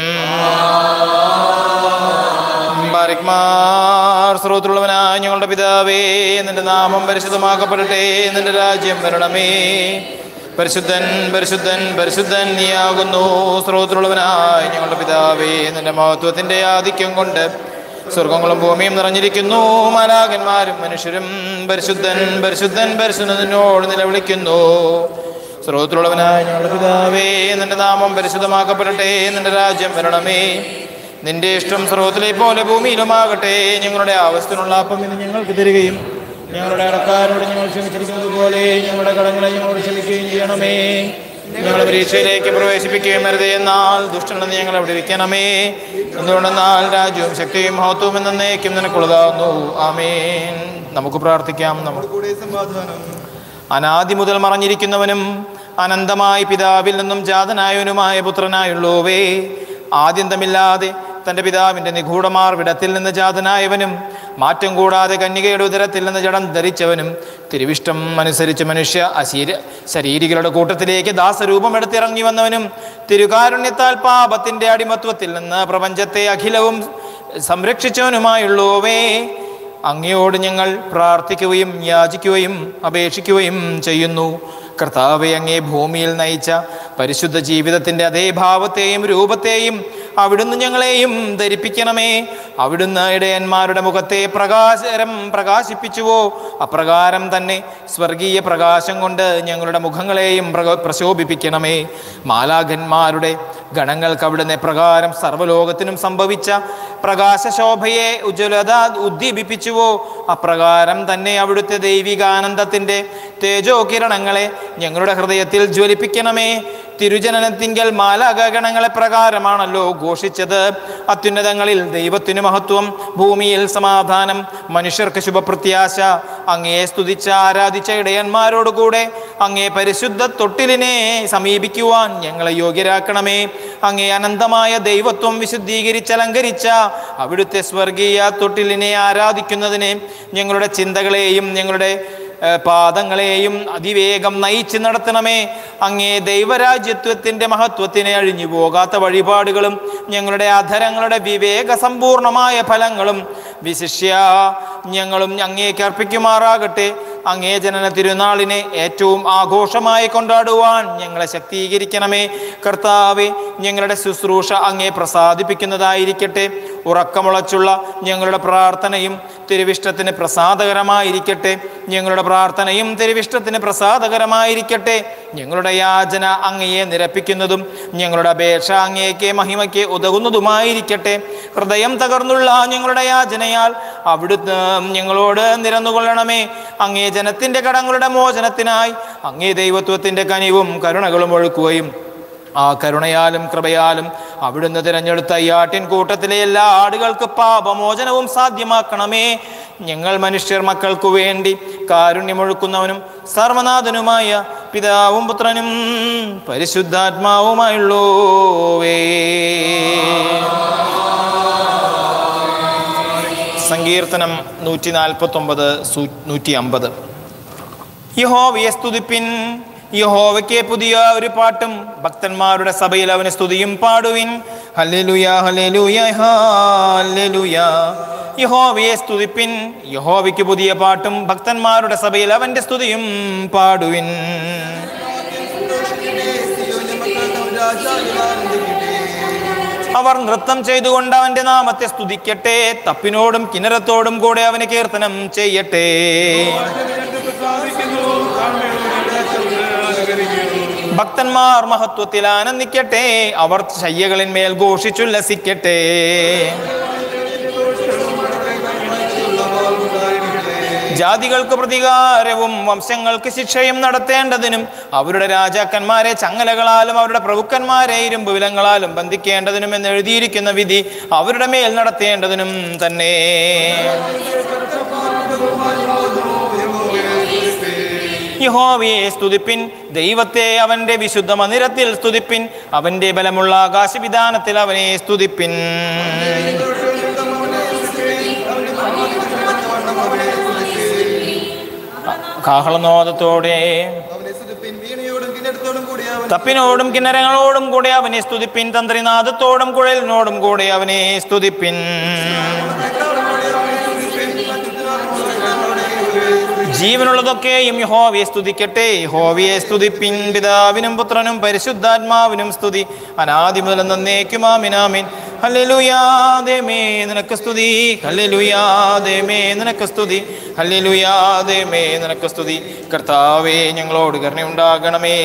ബാരിക്മാർ സ്രോത്തുള്ളവനായ ഞങ്ങളുടെ പിതാവേ നിന്റെ നാമം പരിശുദ്ധമാക്കപ്പെടട്ടെ നിന്റെ രാജ്യം വരണമേ പരിശുദ്ധൻ പരിശുദ്ധൻ പരിശുദ്ധൻ നീയാകുന്നു സ്രോതത്തിലുള്ളവനായ ഞങ്ങളുടെ പിതാവേ നിന്റെ മഹത്വത്തിന്റെ ആധിക്യം കൊണ്ട് സ്വർഗങ്ങളും ഭൂമിയും നിറഞ്ഞിരിക്കുന്നു മാലാകന്മാരും മനുഷ്യരും പരിശുദ്ധൻ പരിശുദ്ധൻ പരിശുദ്ധനോട് നിലവിളിക്കുന്നു സ്രോതത്തിലുള്ളവനായ ഞങ്ങളുടെ പിതാവേ നിന്റെ നാമം പരിശുദ്ധമാക്കപ്പെടട്ടെ നിന്റെ രാജ്യം വരണമേ നിന്റെ ഇഷ്ടം സ്രോതത്തിലെ പോലെ ഭൂമിയിലുമാകട്ടെ ഞങ്ങളുടെ ആവശ്യത്തിനുള്ള അപ്പം ഇന്ന് ഞങ്ങൾക്ക് തരികയും ഞങ്ങളുടെ അടക്കാരോട് ഞങ്ങൾ ക്ഷമിച്ചിരിക്കുന്നത് പോലെ ഞങ്ങളുടെ കടങ്ങളെ ഞങ്ങളോട് ക്ഷമിക്കുകയും ചെയ്യണമേ ഞങ്ങളെ പരീക്ഷയിലേക്ക് പ്രവേശിപ്പിക്കുകയും അരുതേ എന്നാൽ ദുഷ്ടനെന്ന് ഞങ്ങൾ അവിടെ ഇരിക്കണമേ എന്തുകൊണ്ടെന്നാൽ രാജ്യവും ശക്തിയും മഹത്വവും എന്നേക്കും നിനക്കുള്ളതാകുന്നു ആമേൻ നമുക്ക് പ്രാർത്ഥിക്കാം നമുക്ക് കൂടെ സമാധാനം അനാദി മുതൽ മറഞ്ഞിരിക്കുന്നവനും അനന്തമായ പിതാവിൽ നിന്നും ജാതനായവനുമായ പുത്രനായുള്ളോവേ ആദ്യന്തമില്ലാതെ തൻ്റെ പിതാവിൻ്റെ നിഗൂഢമാർവിടത്തിൽ നിന്ന് ജാതനായവനും മാറ്റം കൂടാതെ കന്യകയുടെ ഉദരത്തിൽ നിന്ന് ജഡം ധരിച്ചവനും തിരുവിഷ്ടം അനുസരിച്ച് മനുഷ്യ അശീര ശരീരികളുടെ കൂട്ടത്തിലേക്ക് ദാസരൂപം എടുത്തിറങ്ങി വന്നവനും തിരുകാരുണ്യത്താൽ പാപത്തിൻ്റെ അടിമത്വത്തിൽ നിന്ന് പ്രപഞ്ചത്തെ അഖിലവും സംരക്ഷിച്ചവനുമായുള്ളോവേ അങ്ങയോട് ഞങ്ങൾ പ്രാർത്ഥിക്കുകയും യാചിക്കുകയും അപേക്ഷിക്കുകയും ചെയ്യുന്നു കർത്താവെ അങ്ങേ ഭൂമിയിൽ നയിച്ച പരിശുദ്ധ ജീവിതത്തിൻ്റെ അതേ ഭാവത്തെയും രൂപത്തെയും അവിടുന്ന് ഞങ്ങളെയും ധരിപ്പിക്കണമേ അവിടുന്ന് ഇടയന്മാരുടെ മുഖത്തെ പ്രകാശരം പ്രകാശിപ്പിച്ചുവോ അപ്രകാരം തന്നെ സ്വർഗീയ പ്രകാശം കൊണ്ട് ഞങ്ങളുടെ മുഖങ്ങളെയും പ്രക- പ്രശോഭിപ്പിക്കണമേ മാലാഖന്മാരുടെ ഗണങ്ങൾക്ക് അവിടുന്ന് പ്രകാരം സർവ്വലോകത്തിനും സംഭവിച്ച പ്രകാശശോഭയെ ഉജ്ജ്വലത ഉദ്ദീപിപ്പിച്ചുവോ അപ്രകാരം തന്നെ അവിടുത്തെ ദൈവികാനന്ദത്തിൻ്റെ തേജോ കിരണങ്ങളെ ഞങ്ങളുടെ ഹൃദയത്തിൽ ജ്വലിപ്പിക്കണമേ തിരുജനനത്തിങ്കൽ മാലാകഗണങ്ങളെ പ്രകാരമാണല്ലോ ഘോഷിച്ചത് അത്യുന്നതങ്ങളിൽ ദൈവത്തിന് മഹത്വം ഭൂമിയിൽ സമാധാനം മനുഷ്യർക്ക് ശുഭപ്രത്യാശ അങ്ങയെ സ്തുതിച്ച ആരാധിച്ച ഇടയന്മാരോടുകൂടെ അങ്ങേ പരിശുദ്ധ തൊട്ടിലിനെ സമീപിക്കുവാൻ ഞങ്ങളെ യോഗ്യരാക്കണമേ അങ്ങേ അനന്തമായ ദൈവത്വം വിശുദ്ധീകരിച്ച് അലങ്കരിച്ച അവിടുത്തെ സ്വർഗീയ തൊട്ടിലിനെ ആരാധിക്കുന്നതിന് ഞങ്ങളുടെ ചിന്തകളെയും ഞങ്ങളുടെ ഏഹ്, പാദങ്ങളെയും അതിവേഗം നയിച്ച് നടത്തണമേ അങ്ങേ ദൈവരാജ്യത്വത്തിൻ്റെ മഹത്വത്തിനെ അഴിഞ്ഞു പോകാത്ത വഴിപാടുകളും ഞങ്ങളുടെ അധരങ്ങളുടെ വിവേക സമ്പൂർണമായ ഫലങ്ങളും വിശിഷ്യ ഞങ്ങളും അങ്ങേക്ക് അർപ്പിക്കുമാറാകട്ടെ അങ്ങേ ജനന തിരുനാളിനെ ഏറ്റവും ആഘോഷമായി കൊണ്ടാടുവാൻ ഞങ്ങളെ ശക്തീകരിക്കണമേ കർത്താവെ ഞങ്ങളുടെ ശുശ്രൂഷ അങ്ങേ പ്രസാദിപ്പിക്കുന്നതായിരിക്കട്ടെ ഉറക്കമുളച്ചുള്ള ഞങ്ങളുടെ പ്രാർത്ഥനയും തിരുവിഷ്ടത്തിന് പ്രസാദകരമായിരിക്കട്ടെ ഞങ്ങളുടെ പ്രാർത്ഥനയും തിരുവിഷ്ടത്തിന് പ്രസാദകരമായിരിക്കട്ടെ ഞങ്ങളുടെ യാചന അങ്ങയെ നിരപ്പിക്കുന്നതും ഞങ്ങളുടെ അപേക്ഷ അങ്ങേക്ക് മഹിമയ്ക്ക് ഉതകുന്നതുമായിരിക്കട്ടെ ഹൃദയം തകർന്നുള്ള ഞങ്ങളുടെ യാചനയാൽ അവിടുന്ന് ഞങ്ങളോട് നിരന്നുകൊള്ളണമേ അങ്ങേ ജനത്തിൻ്റെ കടങ്ങളുടെ മോചനത്തിനായി അങ്ങേ ദൈവത്വത്തിൻ്റെ കനിവും കരുണകളും ഒഴുക്കുകയും ആ കരുണയാലും കൃപയാലും അവിടുന്ന് തിരഞ്ഞെടുത്ത ഈ ആട്ടിൻ കൂട്ടത്തിലെ എല്ലാ ആടുകൾക്ക് പാപമോചനവും സാധ്യമാക്കണമേ ഞങ്ങൾ മനുഷ്യർ മക്കൾക്കു വേണ്ടി കാരുണ്യമൊഴുക്കുന്നവനും സർവനാഥനുമായ പിതാവും പുത്രനും പരിശുദ്ധാത്മാവുമായുള്ളോവേ സങ്കീർത്തനം നൂറ്റി നാൽപ്പത്തൊമ്പത് നൂറ്റി അമ്പത് യഹോവയെ സ്തുതിപ്പിൻ യഹോവയ്ക്ക് പുതിയ ഒരു പാട്ടും ഭക്തന്മാരുടെ സഭയിൽ അവന് സ്തുതിയും പാടുവിൻ ഹല്ലേലൂയ ഹല്ലേലൂയ ഹല്ലേലൂയ യഹോവയെ സ്തുതിപ്പിൻ യഹോവയ്ക്ക് പുതിയ പാട്ടും ഭക്തന്മാരുടെ സഭയിൽ അവന്റെ സ്തുതിയും പാടുവിൻ അവർ നൃത്തം ചെയ്തുകൊണ്ട് അവന്റെ നാമത്തെ സ്തുതിക്കട്ടെ തപ്പിനോടും കിണറത്തോടും കൂടെ അവന് കീർത്തനം ചെയ്യട്ടെ ഭക്തന്മാർ മഹത്വത്തിൽ ആനന്ദിക്കട്ടെ അവർ ശയ്യകളിന്മേൽ ഘോഷിച്ചുല്ലസിക്കട്ടെ ജാതികൾക്ക് പ്രതികാരവും വംശങ്ങൾക്ക് ശിക്ഷയും നടത്തേണ്ടതിനും അവരുടെ രാജാക്കന്മാരെ ചങ്ങലകളാലും അവരുടെ പ്രഭുക്കന്മാരെ ഇരുമ്പ് വിലങ്ങളാലും ബന്ധിക്കേണ്ടതിനും എന്ന് എഴുതിയിരിക്കുന്ന വിധി അവരുടെ മേൽ നടത്തേണ്ടതിനും തന്നെ യഹോവയെ സ്തുതിപ്പിൻ ദൈവത്തെ അവന്റെ വിശുദ്ധ മന്ദിരത്തിൽ സ്തുതിപ്പിൻ അവന്റെ ബലമുള്ള ആകാശവിധാനത്തിൽ അവനെ സ്തുതിപ്പിൻ കാഹളനോദത്തോടെ തപ്പിനോടും കിന്നരങ്ങളോടും കൂടെ അവനെ സ്തുതിപ്പിൻ തന്ത്രിനാഥത്തോടും കുഴലിനോടും കൂടെ അവനെ സ്തുതിപ്പിൻ ജീവനുള്ളതൊക്കെയും യഹോവയെ സ്തുതിക്കട്ടെ യഹോവയെ സ്തുതിപ്പിൻ പിതാവിനും പുത്രനും പരിശുദ്ധാത്മാവിനും സ്തുതി അനാദി മുതൽ നന്നേക്കുമാമിനാമിൻ ഹല്ലേലൂയാദേമേ നിനക്ക് സ്തുതി ഹല്ലേലൂയാദേമേ നിനക്ക് സ്തുതി ഹല്ലേലൂയാദേമേ നിനക്ക് സ്തുതി കർത്താവേ ഞങ്ങളോട് കരുണയുണ്ടാകണമേ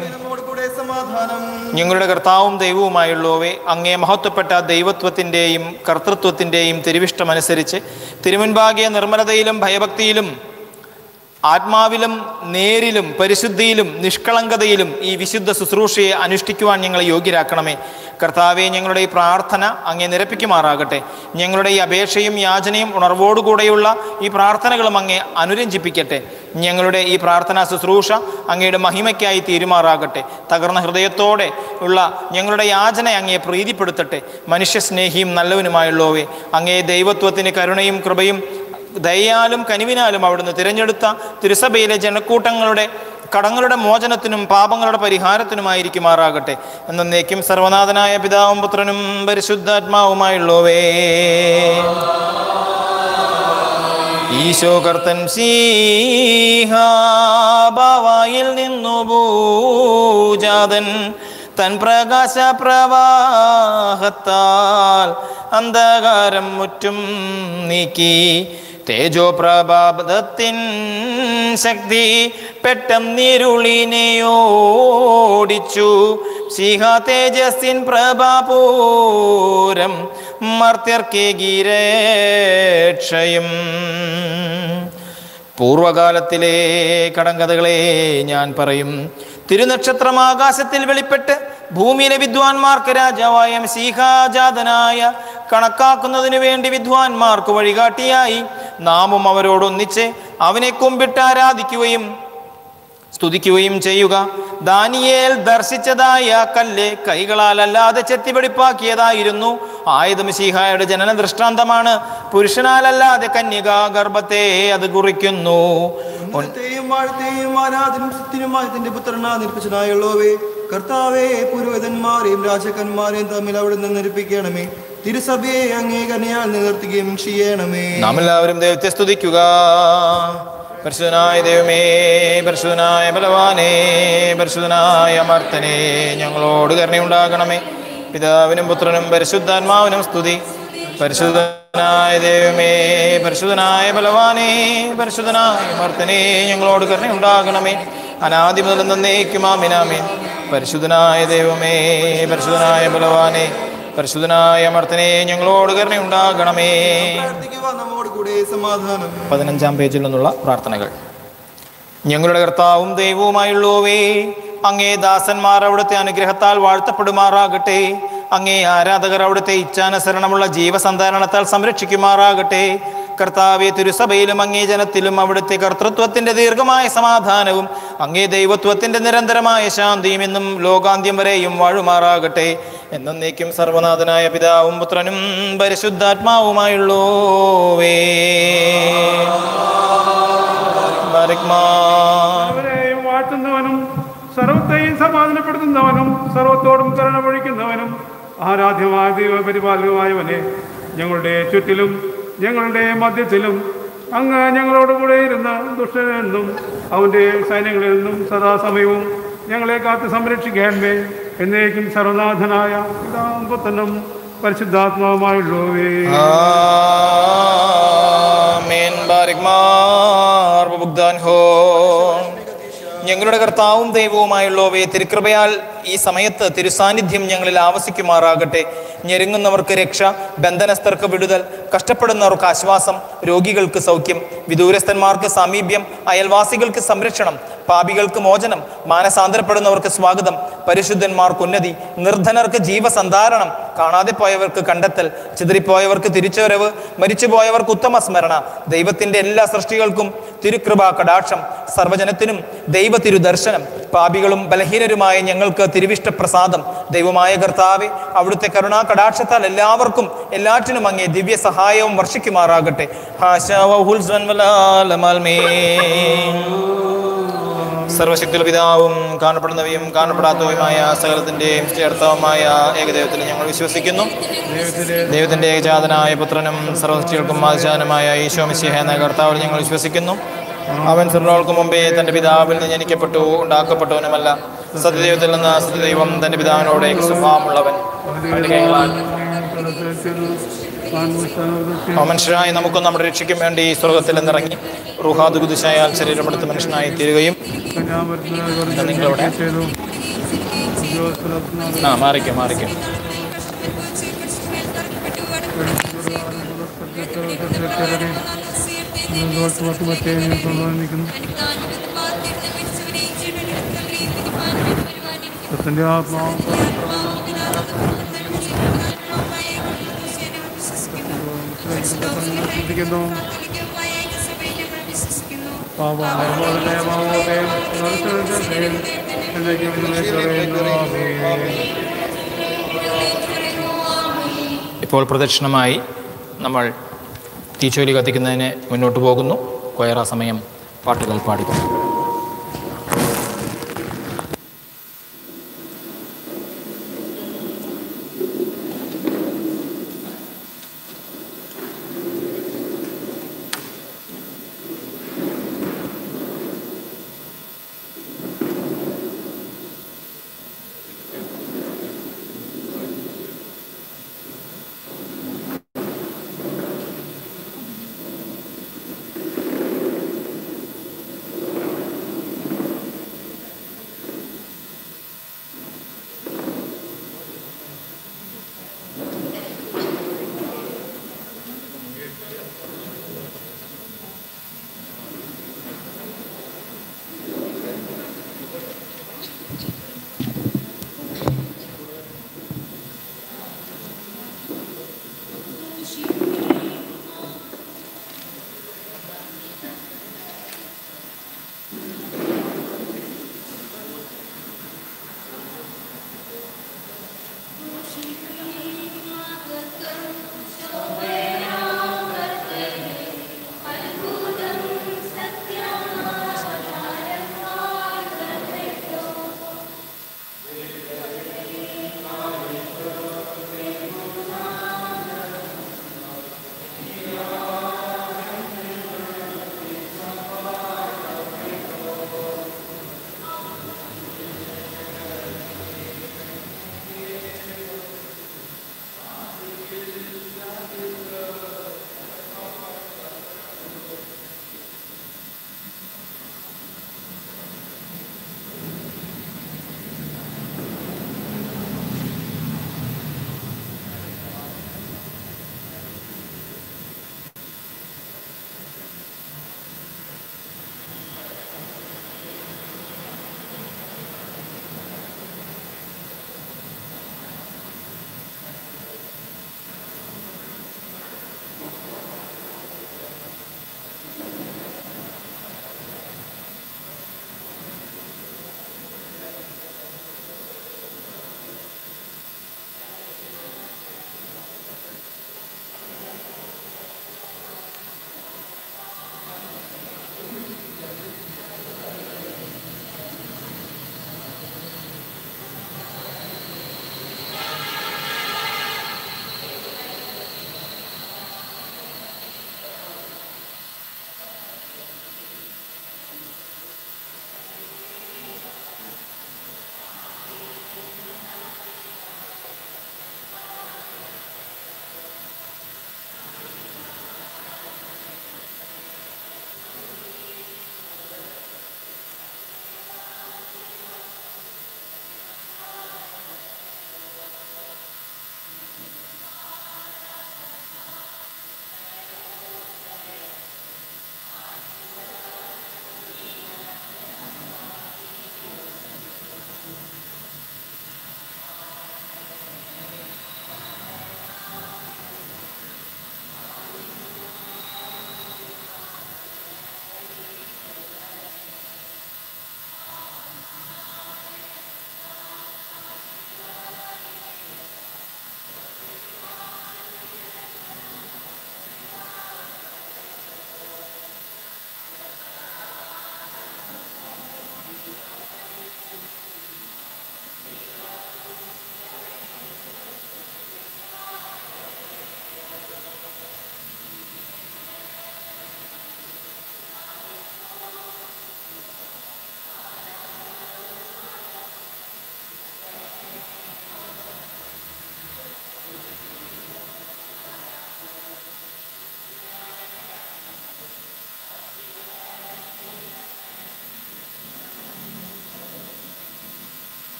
ഞങ്ങളുടെ കർത്താവും ദൈവവുമായുള്ളവേ അങ്ങേ മഹത്വപ്പെട്ട ദൈവത്വത്തിൻ്റെയും കർത്തൃത്വത്തിൻ്റെയും തിരുവിഷ്ടമനുസരിച്ച് തിരുമുൻപാകിയ നിർമ്മലതയിലും ഭയഭക്തിയിലും ആത്മാവിലും നേരിലും പരിശുദ്ധിയിലും നിഷ്കളങ്കതയിലും ഈ വിശുദ്ധ ശുശ്രൂഷയെ അനുഷ്ഠിക്കുവാൻ ഞങ്ങളെ യോഗ്യരാക്കണമേ കർത്താവെ ഞങ്ങളുടെ ഈ പ്രാർത്ഥന അങ്ങേ നിരപ്പിക്കുമാറാകട്ടെ ഞങ്ങളുടെ ഈ അപേക്ഷയും യാചനയും ഉണർവോടുകൂടെയുള്ള ഈ പ്രാർത്ഥനകളും അങ്ങേ അനുരഞ്ജിപ്പിക്കട്ടെ ഞങ്ങളുടെ ഈ പ്രാർത്ഥനാ ശുശ്രൂഷ അങ്ങയുടെ മഹിമയ്ക്കായി തീരുമാറാകട്ടെ തകർന്ന ഹൃദയത്തോടെ ഉള്ള ഞങ്ങളുടെ യാചന അങ്ങയെ പ്രീതിപ്പെടുത്തട്ടെ മനുഷ്യസ്നേഹിയും നല്ലവനുമായുള്ളവേ അങ്ങേ ദൈവത്വത്തിന് കരുണയും കൃപയും ദയാലും കനിവിനാലും അവിടുന്ന് തിരഞ്ഞെടുത്ത തിരുസഭയിലെ ജനക്കൂട്ടങ്ങളുടെ കടങ്ങളുടെ മോചനത്തിനും പാപങ്ങളുടെ പരിഹാരത്തിനുമായിരിക്കുമാറാകട്ടെ എന്നേക്കും സർവനാഥനായ പിതാവും പുത്രനും പരിശുദ്ധാത്മാവുമായുള്ളവേ ഈശോ കർത്തൻ സീഹാബാവായിൽ നിന്നു ഭൂജാതൻ തൻ പ്രകാശ പ്രവാഹത്താൽ അന്ധകാരം മുറ്റും നീക്കി തേജോ പ്രഭാതത്തിൻ ശക്തി പെട്ടെന്നിരുളിനെ ഓടിച്ചു സിഹ തേജസ്സിൻ പ്രഭാപൂരം മർത്യർക്കെ ഗിരക്ഷയും പൂർവകാലത്തിലെ കടങ്കഥകളെ ഞാൻ പറയും തിരുനക്ഷത്രം ആകാശത്തിൽ വെളിപ്പെട്ട് ഭൂമിയിലെ വിദ്വാൻമാർക്ക് രാജാവായ സീഹാജാതനായ കണക്കാക്കുന്നതിനു വേണ്ടി വിദ്വാൻമാർക്ക് വഴികാട്ടിയായി നാമും അവരോടൊന്നിച്ച് അവനെ കുമ്പിട്ട് ആരാധിക്കുകയും സ്തുതിക്കുകയും ചെയ്യുക ദാനിയേൽ ദർശിച്ചതായ ആ കല്ല് കൈകളാൽ അല്ലാതെ ചെത്തിവെടിപ്പാക്കിയതായിരുന്നു ആയുധം ശീഹായുടെ ജനന ദൃഷ്ടാന്തമാണ് പുരുഷനാലല്ലാതെ കന്യകാ ഗർഭത്തെ അത് കുറിക്കുന്നു ഉന്നതത്തെയും വാഴത്തെയും ആരാധനും സത്യനുമായി തന്റെ പുത്രനാ നിർപ്പിച്ചനായുള്ളവേ കർത്താവേ പുരോഹിതന്മാരെയും രാജാക്കന്മാരെയും തമ്മിൽ അവിടെ നിന്ന് നിരപ്പിക്കണമേ തിരുസഭയെ അംഗീകരണയാൽ നിലനിർത്തുകയും ചെയ്യണമേ നാം എല്ലാവരും ദൈവത്തെ സ്തുതിക്കുക പരിശുദ്ധനായ ദൈവമേ പരിശുദ്ധനായ ബലവാനേ പരിശുദ്ധനായ അമർത്തനേ ഞങ്ങളോട് കരുണയുണ്ടാകണമേ പിതാവിനും പുത്രനും പരിശുദ്ധാത്മാവിനും സ്തുതി പരിശുദ്ധനായ ദൈവമേ പരിശുദ്ധനായ ബലവാനേ പരിശുദ്ധനായ അമർത്തനേ ഞങ്ങളോട് കരുണയുണ്ടാകണമേ അനാദി മുതൽ നന്നേക്കുമാമിനാമേ പരിശുദ്ധനായ ദൈവമേ പരിശുദ്ധനായ ബലവാനേ പരിശുദ്ധനായ അമർത്തനെ ഞങ്ങളോട് കരുണയുണ്ടാകണമേ നമ്മോട് കൂടെ സമാധാനം പതിനഞ്ചാം പേജിൽ നിന്നുള്ള പ്രാർത്ഥനകൾ ഞങ്ങളുടെ കർത്താവും ദൈവവുമായുള്ളവേ അങ്ങേ ദാസന്മാർ അവിടുത്തെ അനുഗ്രഹത്താൽ വാഴ്ത്തപ്പെടുമാറാകട്ടെ അങ്ങേ ആരാധകർ അവിടുത്തെ ഇച്ഛാനുസരണമുള്ള ജീവസന്ധാരണത്താൽ സംരക്ഷിക്കുമാറാകട്ടെ കർത്താവെ തിരുസഭയിലും അങ്ങേ ജനത്തിലും അവിടുത്തെ കർത്തൃത്വത്തിന്റെ ദീർഘമായ സമാധാനവും അങ്ങേ ദൈവത്വത്തിന്റെ നിരന്തരമായ ശാന്തിയും എന്നും ലോകാന്ത്യം വരെയും വാഴുമാറാകട്ടെ എന്നേക്കും സർവനാഥനായ പിതാവും പുത്രനും പരിശുദ്ധാത്മാവുമായുള്ളോവേ ബാരിക്മാ സർവരെയും വാഴ്ത്തുന്നവനും സർവത്തെയും സമാധാനപ്പെടുത്തുന്നവനും സർവത്തോടും കരുണ പൊഴിക്കുന്നവനും ആരാധ്യമായ ദൈവപരിപാലകമായവനെ ഞങ്ങളുടെ ചുറ്റിലും ഞങ്ങളുടെ മധ്യത്തിലും അങ്ങ് ഞങ്ങളോട് കൂടെ ഇരുന്ന ദുഷ്ടനിൽ നിന്നും അവൻ്റെ സൈന്യങ്ങളിൽ നിന്നും സദാസമയവും ഞങ്ങളെ കാത്ത് സംരക്ഷിക്കണമേ എന്നേക്കും സർവനാഥനായ പിതാവും പുത്രനും പരിശുദ്ധാത്മാവുമായുള്ളവേ ആമേൻ ബാരിക്മാർ ബുഗ്ദാൻ ഹോ ഞങ്ങളുടെ കർത്താവും ദൈവവുമായുള്ളവയെ തിരുകൃപയാൽ ഈ സമയത്ത് തിരുസാന്നിധ്യം ഞങ്ങളിൽ ആവസിക്കുമാറാകട്ടെ ഞെരുങ്ങുന്നവർക്ക് രക്ഷ ബന്ധനസ്ഥർക്ക് വിടുതൽ കഷ്ടപ്പെടുന്നവർക്ക് ആശ്വാസം രോഗികൾക്ക് സൗഖ്യം വിദൂരസ്ഥന്മാർക്ക് സാമീപ്യം അയൽവാസികൾക്ക് സംരക്ഷണം പാപികൾക്ക് മോചനം മാനസാന്തരപ്പെടുന്നവർക്ക് സ്വാഗതം പരിശുദ്ധന്മാർക്ക് ഉന്നതി നിർധനർക്ക് ജീവസന്ധാരണം കാണാതെ പോയവർക്ക് കണ്ടെത്തൽ ചിതറിപ്പോയവർക്ക് തിരിച്ചുവരവ് മരിച്ചുപോയവർക്ക് ഉത്തമ സ്മരണ ദൈവത്തിന്റെ എല്ലാ സൃഷ്ടികൾക്കും തിരുകൃപ കടാക്ഷം സർവജനത്തിനും ദൈവ തിരുദർശനം പാപികളും ബലഹീനരുമായ ഞങ്ങൾക്ക് തിരുവിഷ്ട പ്രസാദം ദൈവമായ കർത്താവെ അവിടുത്തെ കരുണാ കടാക്ഷത്താൽ എല്ലാവർക്കും എല്ലാറ്റിനും അങ്ങേ ദിവ്യ സഹായവും വർഷിക്കുമാറാകട്ടെ ഹാശാ വഹുൽ സ്വൻവലാലമാൽമേ സർവശക്തിയുള്ള പിതാവും കാണപ്പെടുന്നവയും കാണപ്പെടാത്തവയുമായ സകലത്തിൻ്റെയും ചേർത്തവുമായ ഏകദൈവത്തിൽ ഞങ്ങൾ വിശ്വസിക്കുന്നു ദൈവത്തിൻ്റെ ഏകജാതനായ പുത്രനും സർവസൃഷ്ടികൾക്കും ആചാരമായ ഈശോ മിശിഹ എന്ന കർത്താവിൽ ഞങ്ങൾ വിശ്വസിക്കുന്നു അവൻ സർവകൾക്ക് മുമ്പേ തൻ്റെ പിതാവിൽ നിന്ന് ജനിക്കപ്പെട്ടു ഉണ്ടാക്കപ്പെട്ടവനുമല്ല സത്യദൈവത്തിൽ നിന്ന് സത്യദൈവം തൻ്റെ പിതാവിനോട് സ്വഭാവമുള്ളവൻ മനുഷ്യരായി നമുക്കും നമ്മുടെ രക്ഷയ്ക്കും വേണ്ടി ഈ സ്വർഗത്തിൽ നിന്നിറങ്ങി റുഹാദുകുദിശായാൽ ശരീരമെടുത്ത് മനുഷ്യനായി തീരുകയും നിങ്ങളവിടെ ആ മാറിക്കും മാറിക്കും സത്യന്റെ ആത്മാവ് ചിന്തിക്കുന്നു ഇപ്പോൾ പ്രദക്ഷിണമായി നമ്മൾ തീച്ചോലി കത്തിക്കുന്നതിന് മുന്നോട്ട് പോകുന്നു കൊയറ സമയം പാട്ടുകൾ പാടുക